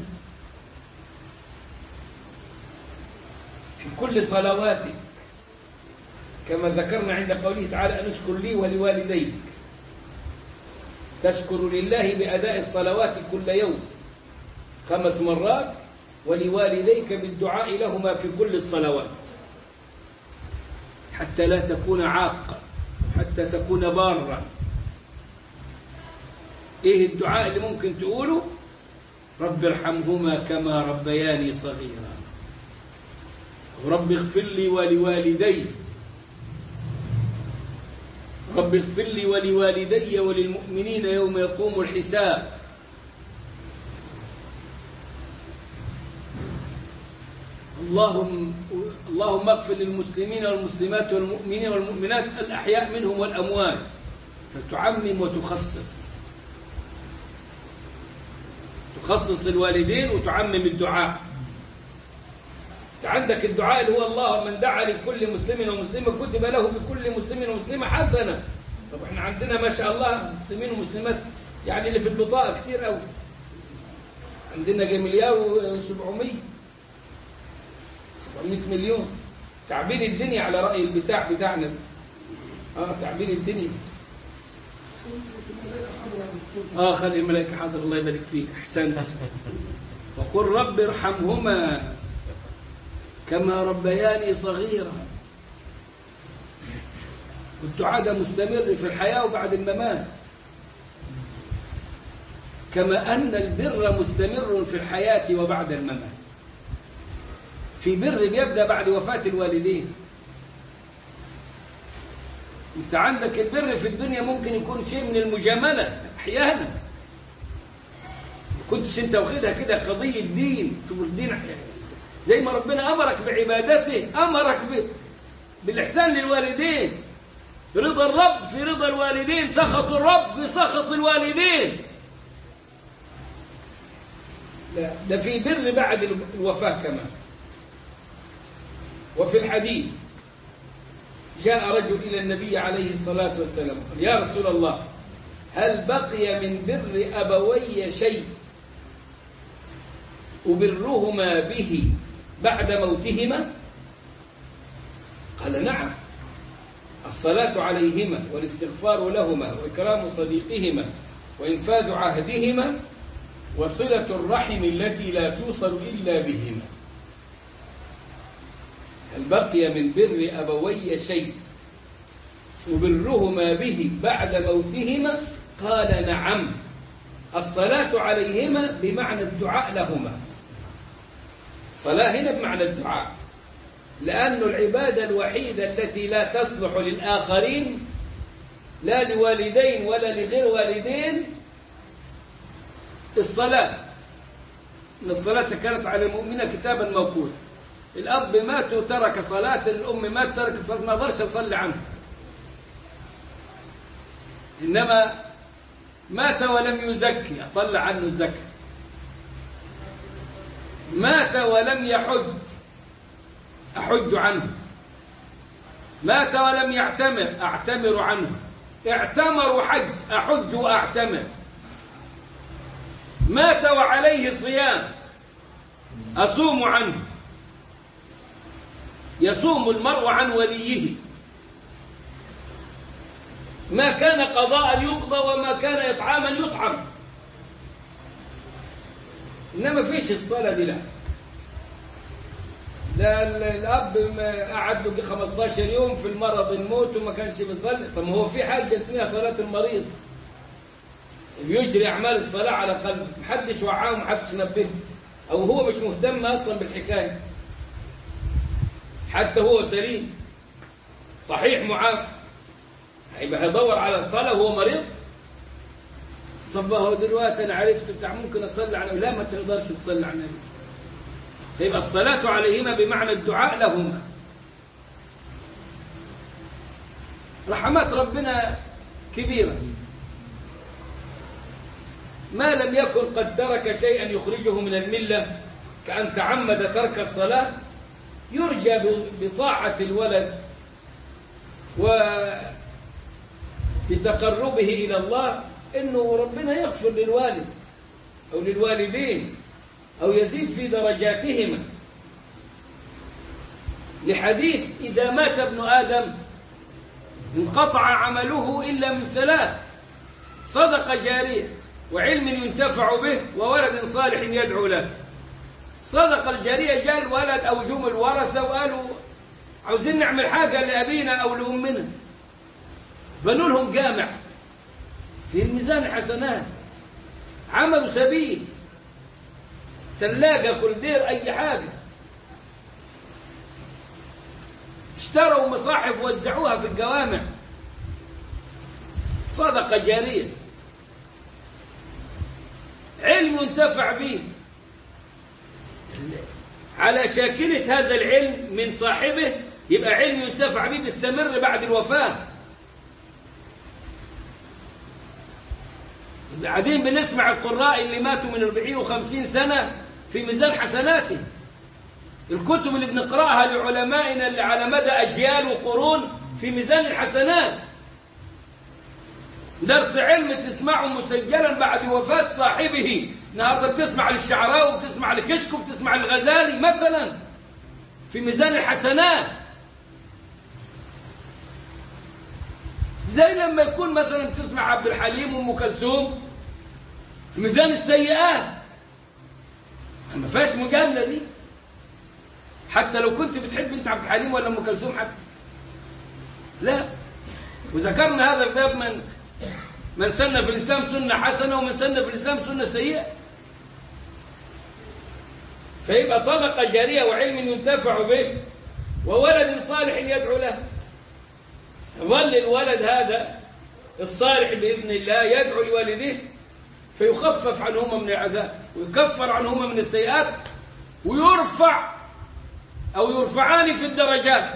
S1: في كل صلواتك كما ذكرنا عند قوله تعالى أن اشكر لي ولوالديك تشكر لله بأداء الصلوات كل يوم خمس مرات ولوالديك بالدعاء لهما في كل الصلوات حتى لا تكون عاقا حتى تكون بارا ايه الدعاء اللي ممكن تقوله رب ارحمهما كما ربياني صغيرا ورب اغفر لي ولوالدي رب اغفر لي ولوالدي وللمؤمنين يوم يقوم الحساب اللهم اللهم اغفر للمسلمين والمسلمات والمؤمنين والمؤمنات الأحياء منهم والأموات فتعمم وتخصص تخصص الوالدين وتعمم الدعاء عندك الدعاء اللي هو الله من دعا لكل مسلم ومسلمة كتب له بكل مسلم ومسلمة حسنة طب احنا عندنا ما شاء الله مسلمين ومسلمات يعني اللي في البطاقة كتير قوي عندنا مليار و700 700 مليون تعبير الدنيا على رأي البتاع بتاعنا اه تعبير الدنيا اه خلي الملائكة حاضر الله يبارك فيك احسنت وقل رب ارحمهما كما ربياني صغيرا والدعاء ده مستمر في الحياة وبعد الممات كما أن البر مستمر في الحياة وبعد الممات في بر بيبدأ بعد وفاة الوالدين انت عندك البر في الدنيا ممكن يكون شيء من المجاملة احيانا كنتش انت واخدها كده قضية دين تقول الدين زي ما ربنا امرك بعبادته امرك ب... بالاحسان للوالدين رضا الرب في رضا الوالدين سخط الرب في سخط الوالدين لا ده في بر بعد الوفاة كمان وفي الحديث جاء رجل إلى النبي عليه الصلاة والسلام قال يا رسول الله هل بقي من بر أبوي شيء أبرهما به بعد موتهما قال نعم الصلاة عليهما والاستغفار لهما وإكرام صديقهما وإنفاذ عهدهما وصلة الرحم التي لا توصل إلا بهما هل بقي من بر أبوي شيء أبرهما به بعد موتهما قال نعم الصلاة عليهما بمعنى الدعاء لهما الصلاة هنا بمعنى الدعاء لأن العبادة الوحيدة التي لا تصلح للآخرين لا لوالدين ولا لغير والدين الصلاة إن الصلاة كانت على المؤمنة كتابا موقوتا الأب مات وترك صلاة الأم مات ترك صلاة ما قدرش يصلي عنها إنما مات ولم يزكي أطلع عنه الزكاة مات ولم يحج أحج عنه مات ولم يعتمر أعتمر عنه اعتمر وحج أحج وأعتمر مات وعليه صيام أصوم عنه يصوم المرء عن وليه ما كان قضاء يقضى وما كان إطعاما يطعم إنما فيش الصلاة دي لا ده الأب قعد له 15 يوم في المرض الموت وما كانش بيصلي طب هو في حاجة اسمها صلاة المريض بيجري أعمال الصلاة على قلبه محدش وعاه ومحدش نبهه أو هو مش مهتم أصلا بالحكاية حتى هو سليم صحيح معاف هيبقى هيدور على الصلاة وهو مريض طب هو دلوقتي أنا عرفت بتاع ممكن أصلي على لا ما تقدرش تصلي على النبي فيبقى الصلاة عليهما بمعنى الدعاء لهما رحمات ربنا كبيرة ما لم يكن قد ترك شيئا يخرجه من الملة كأن تعمد ترك الصلاة يرجى بطاعة الولد وبتقربه إلى الله إنه ربنا يغفر للوالد أو للوالدين أو يزيد في درجاتهما لحديث إذا مات ابن آدم انقطع عمله إلا من ثلاث صدقة جارية وعلم ينتفع به وولد صالح يدعو له صدقة الجارية جاء الولد أو جم الورثة وقالوا عاوزين نعمل حاجة لأبينا أو لأمنا بنوا لهم جامع في الميزان حسنات عملوا سبيل ثلاجة كولدير أي حاجة اشتروا مصاحف وزعوها في الجوامع صدقة جارية علم ينتفع به على شاكلة هذا العلم من صاحبه يبقى علم ينتفع به بيستمر بعد الوفاة بعدين بنسمع القراء اللي ماتوا من 40 و50 سنة في ميزان حسناته الكتب اللي بنقرأها لعلمائنا اللي على مدى أجيال وقرون في ميزان الحسنات درس علم تسمعه مسجلا بعد وفاة صاحبه النهارده بتسمع للشعراوي وبتسمع لكشك وبتسمع للغزالي مثلا في ميزان الحسنات زي لما يكون مثلا تسمع عبد الحليم وام كلثوم في ميزان السيئات ما فيهاش مجامله دي حتى لو كنت بتحب انت عبد الحليم ولا ام كلثوم حتى لا وذكرنا هذا الباب من من سن في الاسلام سنه حسنه ومن سن في الاسلام سنه سيئه فيبقى صدقه جاريه وعلم ينتفع به وولد صالح يدعو له ظل الولد هذا الصالح باذن الله يدعو لوالديه فيخفف عنهما من العذاب ويكفر عنهما من السيئات ويرفع أو يرفعان في الدرجات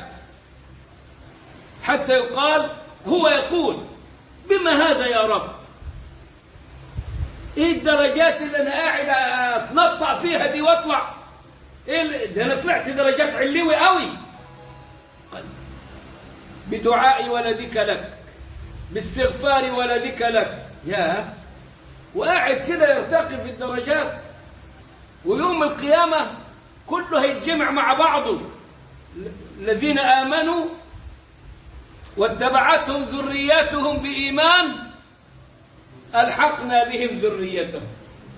S1: حتى يقال هو يقول بما هذا يا رب ايه الدرجات اللي انا قاعد اتنطع فيها دي واطلع ايه اللي- ده انا طلعت درجات علوي قوي قال بدعاء ولدك لك باستغفار ولدك لك يا وقاعد كده يرتقي في الدرجات ويوم القيامة كله هيتجمع مع بعضه الذين آمنوا واتبعتهم ذرياتهم بإيمان ألحقنا بهم ذريتهم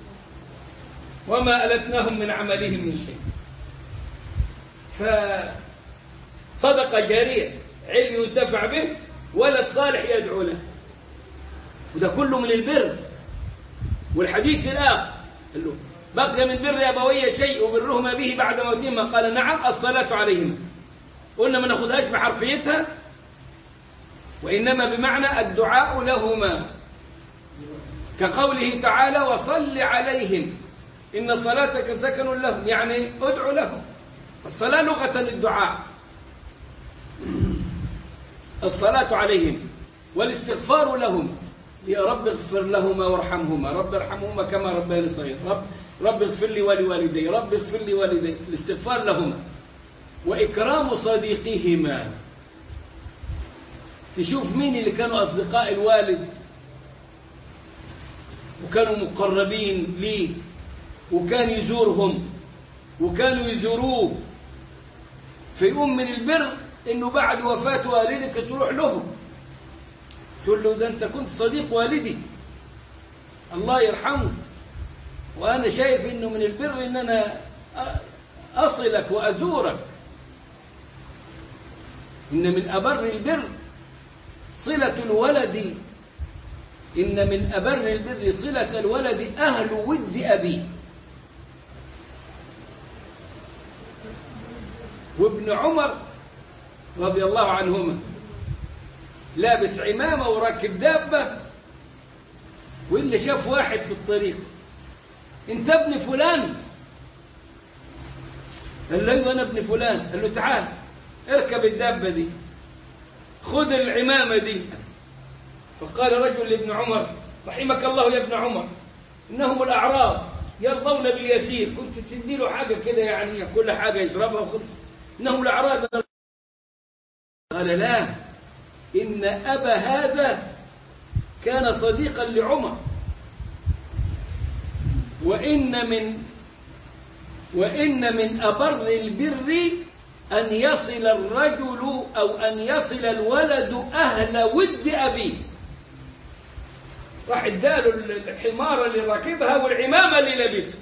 S1: وما ألتناهم من عملهم من شيء فصدقة جارية علم ينتفع به ولد صالح يدعو له وده كله من البر والحديث الآخر قال له بقي من بر أبوي شيء وبرهما به بعد موتهما قال نعم الصلاة عليهما قلنا ما ناخذهاش بحرفيتها وإنما بمعنى الدعاء لهما كقوله تعالى وصل عليهم إن صلاتك سكن لهم يعني ادعو لهم الصلاة لغة الدعاء الصلاة عليهم والاستغفار لهم يا رب اغفر لهما وارحمهما رب ارحمهما كما ربياني صغير رب رب اغفر لي ولوالدي رب اغفر لي والدي الاستغفار لهما وإكرام صديقهما تشوف مين اللي كانوا أصدقاء الوالد وكانوا مقربين ليه وكان يزورهم وكانوا يزوروه فيقوم من البر انه بعد وفاة والدك تروح له تقول له ده انت كنت صديق والدي الله يرحمه وانا شايف انه من البر ان انا اصلك وازورك ان من ابر البر صلة الولد إن من أبر البر صلة الولد أهل ود أبيه وابن عمر رضي الله عنهما لابس عمامة وراكب دابة واللي شاف واحد في الطريق انت ابن فلان قال له ايوه انا ابن فلان قال له تعال اركب الدابة دي خذ العمامة دي فقال رجل لابن عمر رحمك الله يا ابن عمر إنهم الأعراب يرضون باليسير كنت تدي له حاجة كده يعني كل حاجة يشربها وخلص إنهم الأعراب قال لا إن أبا هذا كان صديقا لعمر وإن من وإن من أبر البر أن يصل الرجل أو أن يصل الولد أهل ود أبيه راح اداله الحمار اللي راكبها والعمامة اللي لابسها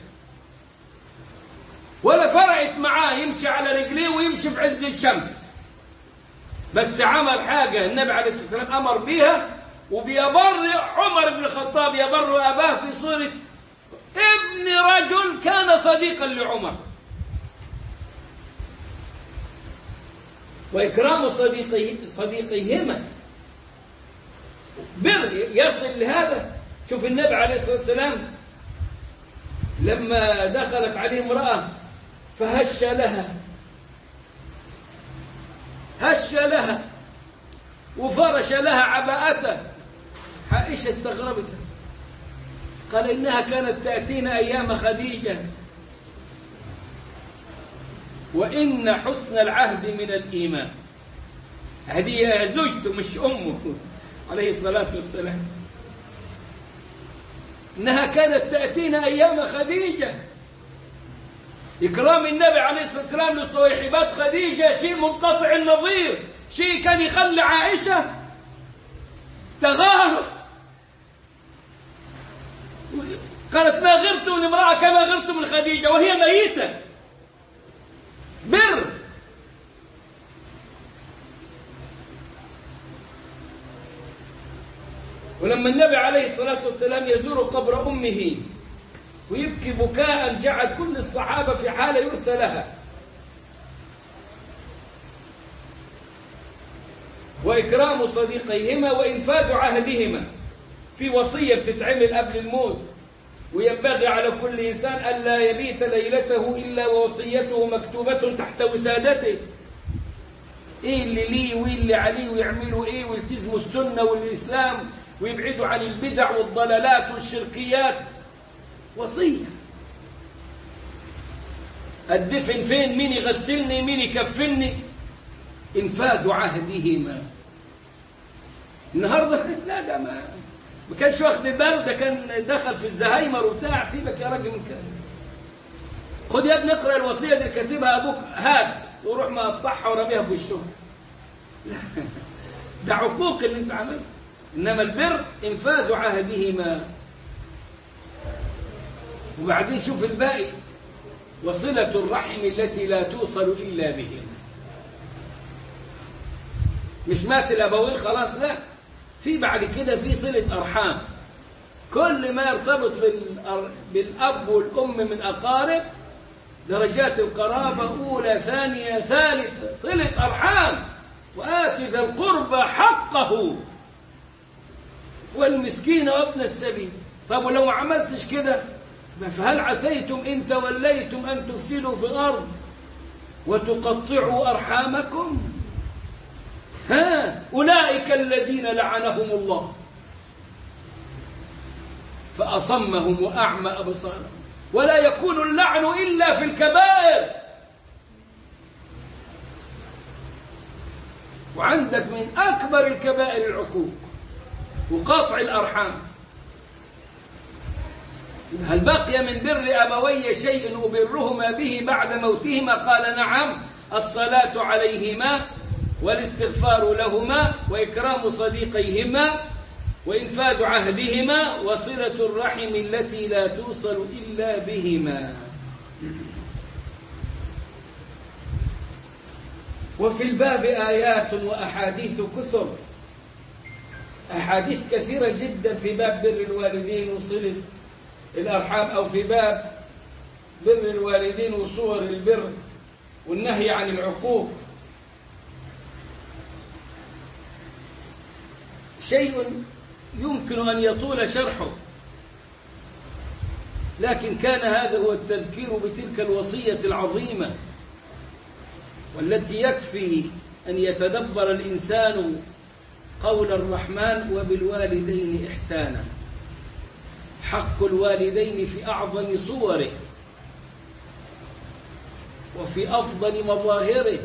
S1: ولا فرقت معاه يمشي على رجليه ويمشي في عز الشمس بس عمل حاجة النبي عليه الصلاة والسلام أمر بيها وبيبر عمر بن الخطاب يبر أباه في صورة ابن رجل كان صديقا لعمر وإكرام صديقي صديقيهما بر يصل لهذا شوف النبي عليه الصلاة والسلام لما دخلت عليه امرأة فهش لها هش لها وفرش لها عباءته عائشة استغربت قال إنها كانت تأتينا أيام خديجة وإن حسن العهد من الإيمان هذه زوجته مش أمه عليه الصلاة والسلام إنها كانت تأتينا أيام خديجة إكرام النبي عليه الصلاة والسلام لصويحبات خديجة شيء منقطع النظير شيء كان يخلي عائشة تغار قالت ما غرت من امرأة كما غرت من خديجة وهي ميتة بر ولما النبي عليه الصلاة والسلام يزور قبر أمه ويبكي بكاء جعل كل الصحابة في حالة يرثى لها وإكرام صديقيهما وإنفاذ عهدهما في وصية بتتعمل قبل الموت وينبغي على كل إنسان ألا يبيت ليلته إلا ووصيته مكتوبة تحت وسادته إيه اللي ليه وإيه اللي عليه ويعملوا إيه ويلتزموا السنة والإسلام ويبعدوا عن البدع والضلالات والشركيات وصية الدفن فين مين يغسلني مين يكفني انفاذ عهدهما النهارده لا ده ما ما كانش واخد باله ده كان دخل في الزهايمر وبتاع سيبك يا راجل من كده خد يا ابني اقرا الوصيه دي كاتبها ابوك هات وروح مقطعها ورميها في وشهم لا ده عقوق اللي انت عملته انما البر انفاذ عهدهما وبعدين شوف الباقي وصلة الرحم التي لا توصل إلا بهم مش مات الأبوين خلاص لا في بعد كده في صلة أرحام كل ما يرتبط بالأر- بالأب والأم من أقارب درجات القرابة أولى ثانية ثالثة صلة أرحام وآت ذا القربى حقه والمسكين وابن السبيل طب ولو ما عملتش كده فهل عسيتم إن توليتم أن تفسدوا في الأرض وتقطعوا أرحامكم ها أولئك الذين لعنهم الله فأصمهم وأعمى أبصارهم ولا يكون اللعن إلا في الكبائر وعندك من أكبر الكبائر العقوق وقطع الأرحام هل بقي من بر أبوي شيء أبرهما به بعد موتهما قال نعم الصلاة عليهما والاستغفار لهما وإكرام صديقيهما وإنفاذ عهدهما وصلة الرحم التي لا توصل إلا بهما وفي الباب آيات وأحاديث كثر أحاديث كثيرة جدا في باب بر الوالدين وصلة الأرحام أو في باب بر الوالدين وصور البر والنهي عن العقوق شيء يمكن أن يطول شرحه لكن كان هذا هو التذكير بتلك الوصية العظيمة والتي يكفي أن يتدبر الإنسان قول الرحمن وبالوالدين إحسانا حق الوالدين في أعظم صوره وفي أفضل مظاهره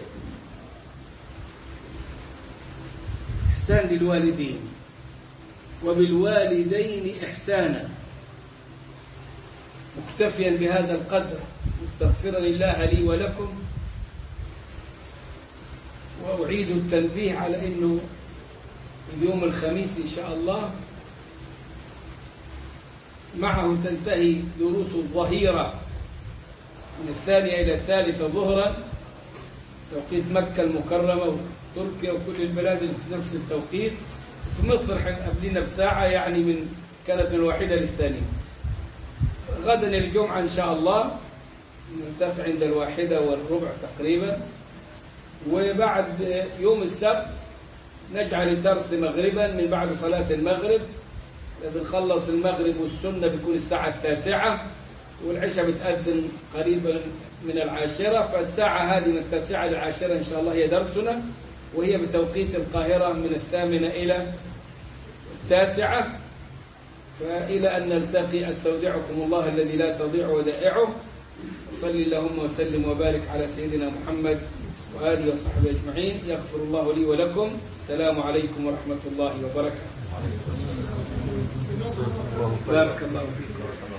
S1: إحسان للوالدين وبالوالدين إحسانا مكتفيا بهذا القدر مستغفرا الله لي ولكم وأعيد التنبيه على أنه اليوم الخميس إن شاء الله معه تنتهي دروس الظهيرة من الثانية إلى الثالثة ظهرا توقيت مكة المكرمة وتركيا وكل البلاد في نفس التوقيت في مصر قبلنا بساعة يعني من كانت من الواحدة للثانية غدا الجمعة إن شاء الله ننتهي عند الواحدة والربع تقريبا وبعد يوم السبت نجعل الدرس مغربا من بعد صلاة المغرب بنخلص المغرب والسنة بيكون الساعة التاسعة والعشاء بتأذن قريبا من العاشرة فالساعة هذه من التاسعة للعاشرة إن شاء الله هي درسنا وهي بتوقيت القاهرة من الثامنة إلى التاسعة فإلى أن نلتقي أستودعكم الله الذي لا تضيع ودائعه صل اللهم وسلم وبارك على سيدنا محمد وآله وصحبه أجمعين يغفر الله لي ولكم السلام عليكم ورحمة الله وبركاته بارك الله فيكم